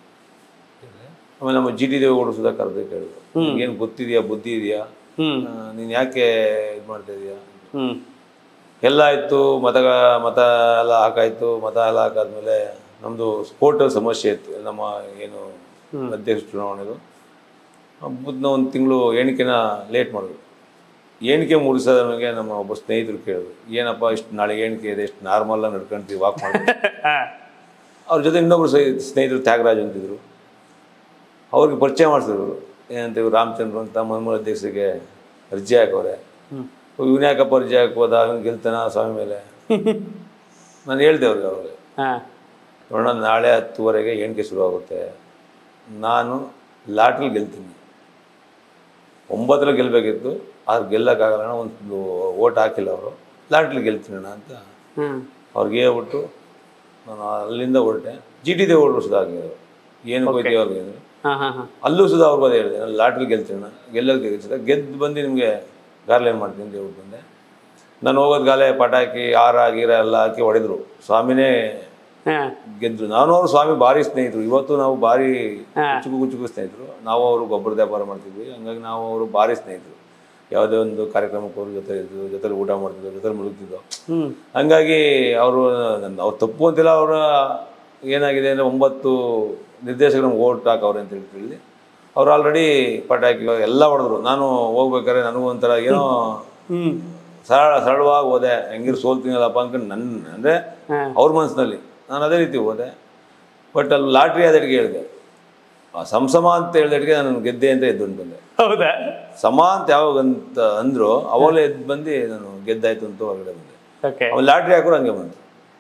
ಆಮೇಲೆ ನಮ್ಮ ಜಿ ಟಿ ದೇವೇಗೌಡರು ಸುಧಾ ಕರೆದು ಕೇಳಿದ್ರು ಏನು ಗೊತ್ತಿದೆಯಾ ಬುದ್ಧಿ ಇದೆಯಾ ಹ್ಮ್ ನೀನು ಯಾಕೆ ಇದು ಮಾಡ್ತಾ ಇದೀಯಾ ಹ್ಮ್ ಎಲ್ಲ ಆಯಿತು ಮತ ಮತ ಎಲ್ಲ ಹಾಕಾಯ್ತು ಮತ ಎಲ್ಲ ಹಾಕಾದ್ಮೇಲೆ ನಮ್ಮದು ಸ್ಫೋಟ ಸಮಸ್ಯೆ ಇತ್ತು ನಮ್ಮ ಏನು ಅಧ್ಯಕ್ಷ ಚುನಾವಣೆದು ಬುದ್ಧನ ಒಂದು ತಿಂಗಳು ಎಣಿಕೆನ ಲೇಟ್ ಮಾಡಿದ್ರು ಏಣಿಕೆ ಮುಗಿಸೋದನಿಗೆ ನಮ್ಮ ಒಬ್ಬ ಸ್ನೇಹಿತರು ಕೇಳಿದ್ರು ಏನಪ್ಪ ಇಷ್ಟು ನಾಳೆ ಏಣಿಕೆ ಇದೆ ಇಷ್ಟು ನಾರ್ಮಲ್ ನಡ್ಕೊಂತೀವಿ ವಾಕ್ ಮಾಡಿ ಹಾ ಅವ್ರ ಜೊತೆ ಇನ್ನೊಬ್ರು ಸಹ- ಸ್ನೇಹಿತರು ತ್ಯಾಗರಾಜ್ ಅಂತಿದ್ರು ಅವ್ರಿಗೆ ಪರಿಚಯ ಮಾಡಿಸಿದ್ರು ಏನಂತ ಇವ್ರು ರಾಮಚಂದ್ರ ಅಂತ ಮನ್ಮೂಲ ಅಧ್ಯಕ್ಷರಿಗೆ ಅರ್ಜಿ ಹಾಕವ್ರೆ ಇವ್ನ ಯಾಕಪ್ಪ ಅರ್ಜಿ ಹಾಕೋದ ಅವ್ನು ಗೆಲ್ತಾನ ಸ್ವಾಮಿ ಮೇಲೆ ನಾನು ಹೇಳ್ದೆ ಅವ್ರಿಗೆ ಅವ್ರಿಗೆ ಹಾ ನೋಡೋಣ ನಾಳೆ ಹತ್ತುವರೆಗೆ ಎಣಿಕೆ ಶುರುವಾಗುತ್ತೆ ನಾನು ಲಾಟ್ರಿ ಗೆಲ್ತೀನಿ ಒಂಬತ್ತರಲ್ಲಿ ಗೆಲ್ಲಬೇಕಿತ್ತು ಆದ್ರೆ ಗೆಲ್ಲಕ್ಕಾಗಲ್ಲ ಅಣ್ಣ, ಒಂದು ಓಟ್ ಹಾಕಿಲ್ಲ ಅವರು ಲಾಟ್ರಿ ಗೆಲ್ತೀನಿ ಅಣ್ಣ ಅಂತ ಹ್ಮ್ ಅವ್ರಿಗೆ ಹೇಳ್ಬಿಟ್ಟು ನಾನು ಅಲ್ಲಿಂದ ಹೊರಟೆ ಜಿ ಟಿ ದೇವರು ಸುಧಾ ಆಗಿದ್ರು ಏನು ಹೋಯ್ತೀವಿ ಅವ್ರಿಗೆ ಅಂದ್ರೆ ಹಾ ಹಾ ಹಾ ಅಲ್ಲೂ ಸುಧಾ ಅವ್ರು ಬಂದು ಹೇಳಿದೆ ನಾನು ಲಾಟ್ರಿ ಗೆಲ್ತೀನಿ ಅಣ್ಣ ಗೆಲ್ಲೋದಕ್ಕೆ ಗೆಲ್ಸಿದ ಗೆದ್ದು ಬಂದು ನಿಮಗೆ ಗಾರ್ಲೇನ್ ಮಾಡ್ತೀನಿ ಅಂತ ಹೇಳ್ಬಿಟ್ಟು ಬಂದೆ ನಾನು ಹೋಗೋದು ಗಾಲೆ ಪಟಾಕಿ ಹಾರ ಗೀರ ಎಲ್ಲ ಹಾಕಿ ಹೊಡೆದ್ರು ಸ್ವಾಮಿನೇ ಹಾ ಗೆದ್ರು ನಾನು ಅವರು ಸ್ವಾಮಿ ಭಾರಿ ಸ್ನೇಹಿತರು ಇವತ್ತು ನಾವು ಭಾರಿ ಹಾ. ಕುಚುಕು ಕುಚುಕು ಸ್ನೇಹಿತರು ನಾವು ಅವರು ಗೊಬ್ಬರದ ವ್ಯಾಪಾರ ಮಾಡ್ತಿದ್ವಿ ಹಂಗಾಗಿ ನಾವು ಅವರು ಭಾರಿ ಸ್ನೇಹಿತರು ಯಾವುದೇ ಒಂದು ಕಾರ್ಯಕ್ರಮಕ್ಕೆ ಅವ್ರ ಜೊತೆ ಇದ್ದು ಜೊತೆಲಿ ಊಟ ಮಾಡ್ತಿದ್ವು ಜೊತೆಲಿ ಮುಳುಗ್ತಿದ್ವು ಹ್ಮ್ ಹಂಗಾಗಿ ಅವರು ಅವ್ರು ತಪ್ಪು ಅಂತಿಲ್ಲ ಅವರ ಏನಾಗಿದೆ ಅಂದರೆ ಒಂಬತ್ತು ನಿರ್ದೇಶಕರು ನಮ್ಗೆ ಓಟ್ ಹಾಕವ್ರೆ ಅಂತ ಹೇಳಿ ತಿಳಿದು ಅವ್ರು ಆಲ್ರೆಡಿ ಪಟಾಕಿ ಎಲ್ಲ ಹೊಡೆದ್ರು ನಾನು ಹೋಗ್ಬೇಕಾದ್ರೆ ನನಗೂ ಒಂಥರ ಏನೋ ಹ್ಮ್ ಸರಳ ಸರಳವಾಗಿ ಹೋದೆ ಹೆಂಗಿರು ಸೋಲ್ತೀನಲ್ಲಪ್ಪ ಅನ್ಕೊಂಡು ನನ್ನ ಅಂದರೆ ಹಾ. ಅವ್ರ ಮನಸ್ಸಿನಲ್ಲಿ ನಾನು ಅದೇ ರೀತಿ ಹೋದೆ ಬಟ್ ಅಲ್ಲಿ ಲಾಟ್ರಿ ಆದಡಿಗೆ ಹೇಳಿದೆ ಆ ಸಂಸಮ ಅಂತ ಹೇಳಿದಡಿಗೆ ನಾನು ಗೆದ್ದೆ ಅಂತ ಎದ್ದು ಬಂದೆ ಹೌದಾ ಸಮ ಅಂತ ಯಾವಾಗ ಅಂತ ಅಂದ್ರು ಅವಾಗಲೇ ಎದ್ದು ಬಂದು ನಾನು ಗೆದ್ದಾಯ್ತು ಅಂತ ಹೊರಗಡೆ ಬಂದೆ ಓಕೆ ಅವ್ನು ಲಾಟ್ರಿ ಹಾಕೋರು ಹಂಗೆ ಬಂತು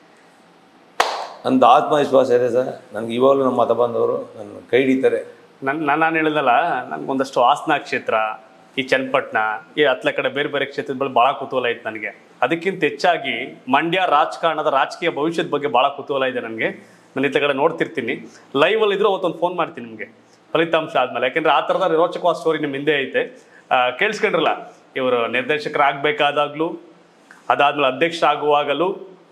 ನಂದು ಆತ್ಮವಿಶ್ವಾಸ ಇದೆ ಸರ್ ನನಗೆ ಇವಾಗಲೂ ನಮ್ಮ ಮತ ಬಂದವರು ನನ್ನ ಕೈ ಹಿಡಿತಾರೆ ನನ್ ನಾನು ನಾನು ಹೇಳಿದಲ್ಲ ನನ್ಗೆ ಒಂದಷ್ಟು ಹಾಸನ ಕ್ಷೇತ್ರ ಈ ಚನ್ನಪಟ್ಟಣ ಈ ಹತ್ಲ ಕಡೆ ಬೇರೆ ಬೇರೆ ಕ್ಷೇತ್ರದ ಬಗ್ಗೆ ಭಾಳ ಕುತೂಹಲ ಇತ್ತು ನನಗೆ ಅದಕ್ಕಿಂತ ಹೆಚ್ಚಾಗಿ ಮಂಡ್ಯ ರಾಜಕಾರಣದ ರಾಜಕೀಯ ಭವಿಷ್ಯದ ಬಗ್ಗೆ ಭಾಳ ಕುತೂಹಲ ಇದೆ ನನಗೆ ನಾನು ಇತ್ತ ಕಡೆ ನೋಡ್ತಿರ್ತೀನಿ ಲೈವಲ್ಲಿ ಇದ್ರೆ ಅವತ್ತೊಂದು ಫೋನ್ ಮಾಡ್ತೀನಿ ನಿಮಗೆ ಫಲಿತಾಂಶ ಆದ್ಮೇಲೆ ಯಾಕೆಂದ್ರೆ ಆ ಥರದ ರೋಚಕವಾದ ಸ್ಟೋರಿ ನಿಮ್ಮ ಹಿಂದೆ ಐತೆ ಆ, ಕೇಳಿಸ್ಕೊಂಡ್ರಲ್ಲ ಇವರು ನಿರ್ದೇಶಕರಾಗಬೇಕಾದಾಗ್ಲೂ ಅದಾದ್ಮೇಲೆ ಅಧ್ಯಕ್ಷ ಆಗುವಾಗಲೂ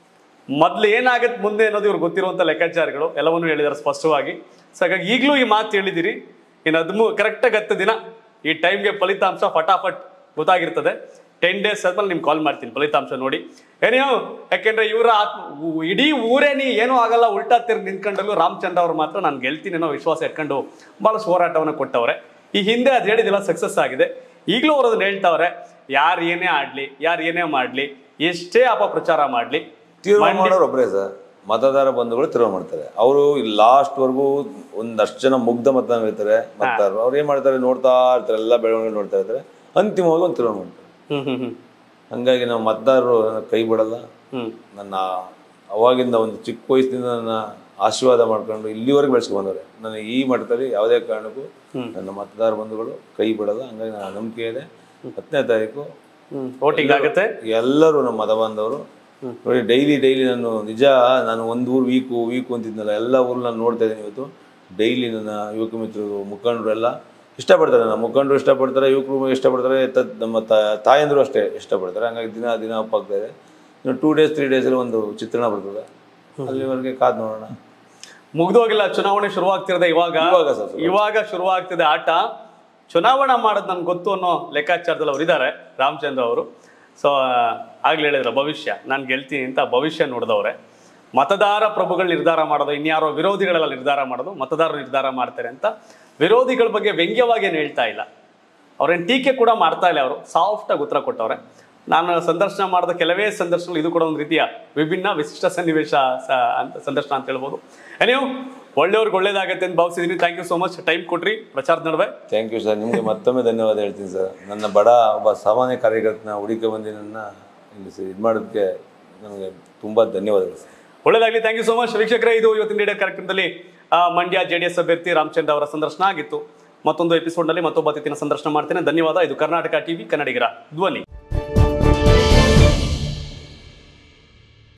ಮೊದ್ಲು ಏನಾಗತ್ತೆ ಮುಂದೆ ಅನ್ನೋದು ಇವ್ರಿಗೆ ಗೊತ್ತಿರುವಂಥ ಲೆಕ್ಕಾಚಾರಗಳು ಎಲ್ಲವನ್ನೂ ಹೇಳಿದ್ದಾರೆ ಸ್ಪಷ್ಟವಾಗಿ ಸೊ ಹಾಗಾಗಿ ಈಗಲೂ ಈ ಮಾತು ಹೇಳಿದಿರಿ ಇನ್ನು ಹದಿಮೂ ಕರೆಕ್ಟಾಗಿ ಹತ್ತು ದಿನ ಈ ಟೈಮ್ಗೆ ಫಲಿತಾಂಶ ಫಟಾಫಟ್ ಗೊತ್ತಾಗಿರ್ತದೆ ಟೆನ್ ಡೇಸ್ ಆದ್ಮೇಲೆ ನಿಮ್ಗೆ ಕಾಲ್ ಮಾಡ್ತೀನಿ ಫಲಿತಾಂಶ ನೋಡಿ ಏನೇನು ಯಾಕೆಂದ್ರೆ ಇವರ ಇಡೀ ಊರೇ ನೀ ಏನೂ ಆಗಲ್ಲ ಉಲ್ಟಾ ತಿರ್ಗಿ ನಿಂತ್ಕೊಂಡಲ್ಲೂ ರಾಮಚಂದ್ರ ಅವ್ರು ಮಾತ್ರ ನಾನು ಗೆಲ್ತೀನಿ ಅನ್ನೋ ವಿಶ್ವಾಸ ಇಟ್ಕೊಂಡು ಭಾಳಷ್ಟು ಹೋರಾಟವನ್ನು ಕೊಟ್ಟವ್ರೆ ಈ ಹಿಂದೆ ಅದು ಹೇಳಿದಿಲ್ಲ ಸಕ್ಸಸ್ ಆಗಿದೆ ಈಗಲೂ ಅವ್ರು ಅದನ್ನ ಹೇಳ್ತಾವ್ರೆ ಯಾರು ಏನೇ ಆಡ್ಲಿ ಯಾರು ಏನೇ ಮಾಡ್ಲಿ ಎಷ್ಟೇ ಅಪಪ್ರಚಾರ ಮಾಡ್ಲಿ ತೀರ್ಮಾನ ಮಾಡೋರು ಒಬ್ಬರೇ ಸರ್ ಮತದಾರ ಬಂಧುಗಳು ತೀರ್ಮಾನ ಮಾಡ್ತಾರೆ ಅವರು ಲಾಸ್ಟ್ ವರ್ಗೂ ಒಂದಷ್ಟು ಜನ ಮುಗ್ಧ ಮತದಾನ ಇರ್ತಾರೆ ಮತದಾರರು ಅವ್ರು ಏನ್ ಮಾಡ್ತಾರೆ ನೋಡ್ತಾ ಇರ್ತಾರೆ ಎಲ್ಲ ಬೆಳವಣಿಗೆ ನೋಡ್ತಾ ಇರ್ತಾರೆ ಅಂತಿಮವಾಗಿ ಒಂದು ತೀರ್ಮಾನ ಮಾಡ್ತಾರೆ ಹ್ಮ್ ಹ್ಮ್ ಹ್ಮ್ ಹಂಗಾಗಿ ನಾವು ಮತದಾರರು ನನ್ನ ಕೈ ಬಿಡಲ್ಲ ಹ್ಮ್ ನನ್ನ ಅವಾಗಿಂದ ಒಂದು ಚಿಕ್ಕ ವಯಸ್ಸಿನಿಂದ ನನ್ನ ಆಶೀರ್ವಾದ ಮಾಡ್ಕೊಂಡು ಇಲ್ಲಿವರೆಗೆ ಬೆಳೆಸ್ಕೊಂಡು ಬಂದವ್ರೆ ನನ್ನ ಈ ಮಟ್ಟದಲ್ಲಿ ಯಾವುದೇ ಕಾರಣಕ್ಕೂ ನನ್ನ ಮತದಾರ ಬಂಧುಗಳು ಕೈ ಬಿಡಲ್ಲ ಹಂಗಾಗಿ ನನ್ನ ನಂಬಿಕೆ ಇದೆ ಹತ್ತನೇ ತಾರೀಕು ಹ್ಮ್ ವೋಟಿಂಗ್ ಆಗುತ್ತೆ ಎಲ್ಲರೂ ನಮ್ಮ ಮತ ಬಾಂಧವರು ನೋಡಿ ಡೈಲಿ ಡೈಲಿ ನಾನು ನಿಜ ನಾನು ಒಂದು ಊರು ವೀಕು ವೀಕು ಅಂತಿದ್ನಲ್ಲ ಎಲ್ಲ ಊರು ನಾನು ನೋಡ್ತಾ ಇದ್ದೀನಿ ಇವತ್ತು ಡೈಲಿ ನನ್ನ ಯುವಕ ಮಿತ್ರರು ಮುಖಂಡರು ಎಲ್ಲ ಇಷ್ಟಪಡ್ತಾರೆ ನಮ್ಮ ಮುಖಂಡರು ಇಷ್ಟಪಡ್ತಾರೆ ಯುವಕರು ಇಷ್ಟಪಡ್ತಾರೆ ತ- ನಮ್ಮ ತಾ- ತಾಯಂದಿರು ಅಷ್ಟೇ ಇಷ್ಟಪಡ್ತಾರೆ ಹಂಗಾಗಿ ದಿನ ದಿನ ಅಪ್ ಆಗ್ತಾ ಇದೆ ಇನ್ನು ಟೂ ಡೇಸ್ ತ್ರೀ ಡೇಸಲ್ಲಿ ಒಂದು ಚಿತ್ರಣ ಬರ್ತದೆ ಅಲ್ಲಿವರೆಗೆ ಕಾದು ನೋಡೋಣ ಮುಗ್ದೋಗಿಲ್ಲ ಚುನಾವಣೆ ಶುರುವಾಗ್ತಿರೋದೆ ಇವಾಗ ಇವಾಗ ಸರ್ ಶುರು. ಇವಾಗ ಶುರುವಾಗ್ತಿದೆ ಆಟ ಚುನಾವಣಾ ಮಾಡೋದು ನನ್ಗೆ ಗೊತ್ತು ಅನ್ನೋ ಲೆಕ್ಕಾಚಾರದಲ್ಲಿ ಅವ್ರು ಇದ್ದಾರೆ ರಾಮಚಂದ್ರ ಅವರು ಸೊ ಆಗ್ಲೇ ಹೇಳಿದ್ರು ಭವಿಷ್ಯ ನಾನು ಗೆಲ್ತೀನಿ ಅಂತ ಭವಿಷ್ಯ ನೋಡಿದವ್ರೆ ಮತದಾರ ಪ್ರಭುಗಳು ನಿರ್ಧಾರ ಮಾಡೋದು ಇನ್ಯಾರೋ ವಿರೋಧಿಗಳೆಲ್ಲ ನಿರ್ಧಾರ ಮಾಡೋದು ಮತದಾರರು ನಿರ್ಧಾರ ಮಾಡ್ತಾರೆ ಅಂತ ವಿರೋಧಿಗಳ ಬಗ್ಗೆ ವ್ಯಂಗ್ಯವಾಗಿ ಏನು ಹೇಳ್ತಾ ಇಲ್ಲ ಅವ್ರೇನು ಟೀಕೆ ಕೂಡ ಮಾಡ್ತಾ ಇಲ್ಲ ಅವರು ಸಾಫ್ಟಾಗಿ ಉತ್ತರ ಕೊಟ್ಟವ್ರೆ ನಾನು ಸಂದರ್ಶನ ಮಾಡಿದ ಕೆಲವೇ ಸಂದರ್ಶನಗಳು ಇದು ಕೂಡ ಒಂದು ರೀತಿಯ ವಿಭಿನ್ನ ವಿಶಿಷ್ಟ ಸನ್ನಿವೇಶ ಸ- ಅಂತ ಸಂದರ್ಶನ ಅಂತ ಹೇಳ್ಬೋದು ನೀವು ಒಳ್ಳೆಯವ್ರಿಗೆ ಒಳ್ಳೇದಾಗತ್ತೆ ಅಂತ ಭಾವಿಸಿದ್ದೀನಿ thank you so much time ಕೊಟ್ರಿ ಪ್ರಚಾರದ ನಡುವೆ ಥ್ಯಾಂಕ್ ಯು ಸರ್ ನಿಮಗೆ ಮತ್ತೊಮ್ಮೆ ಧನ್ಯವಾದ ಹೇಳ್ತೀನಿ ಸರ್ ನನ್ನ ಬಡ ಒಬ್ಬ ಸಾಮಾನ್ಯ ಕಾರ್ಯಕರ್ತನ ಹುಡುಕ ಬಂದು ನನ್ನ ಇಲ್ಲಿ ಇದು ಮಾಡೋದಕ್ಕೆ ನನಗೆ ತುಂಬ ಧನ್ಯವಾದಗಳು ಸರ್ ಒಳ್ಳೇದಾಗಲಿ ಥ್ಯಾಂಕ್ ಯು ಸೋ ಮಚ್ ವೀಕ್ಷಕರೇ ಇದು ಇವತ್ತಿನ ಡೇಟಾ ಕಾರ್ಯಕ್ರಮದಲ್ಲಿ ಆ, ಮಂಡ್ಯ ಜೆ ಡಿ ಎಸ್ ಅಭ್ಯರ್ಥಿ ರಾಮಚಂದ್ರ ಅವರ ಸಂದರ್ಶನ ಆಗಿತ್ತು ಮತ್ತೊಂದು ಎಪಿಸೋಡ್ನಲ್ಲಿ ಮತ್ತೊಬ್ಬ ಅತಿಥಿನ ಸಂದರ್ಶನ ಮಾಡ್ತೇನೆ ಧನ್ಯವಾದ ಇದು ಕರ್ನಾಟಕ ಟಿವಿ ಕನ್ನಡಿಗರ ಧ್ವನಿ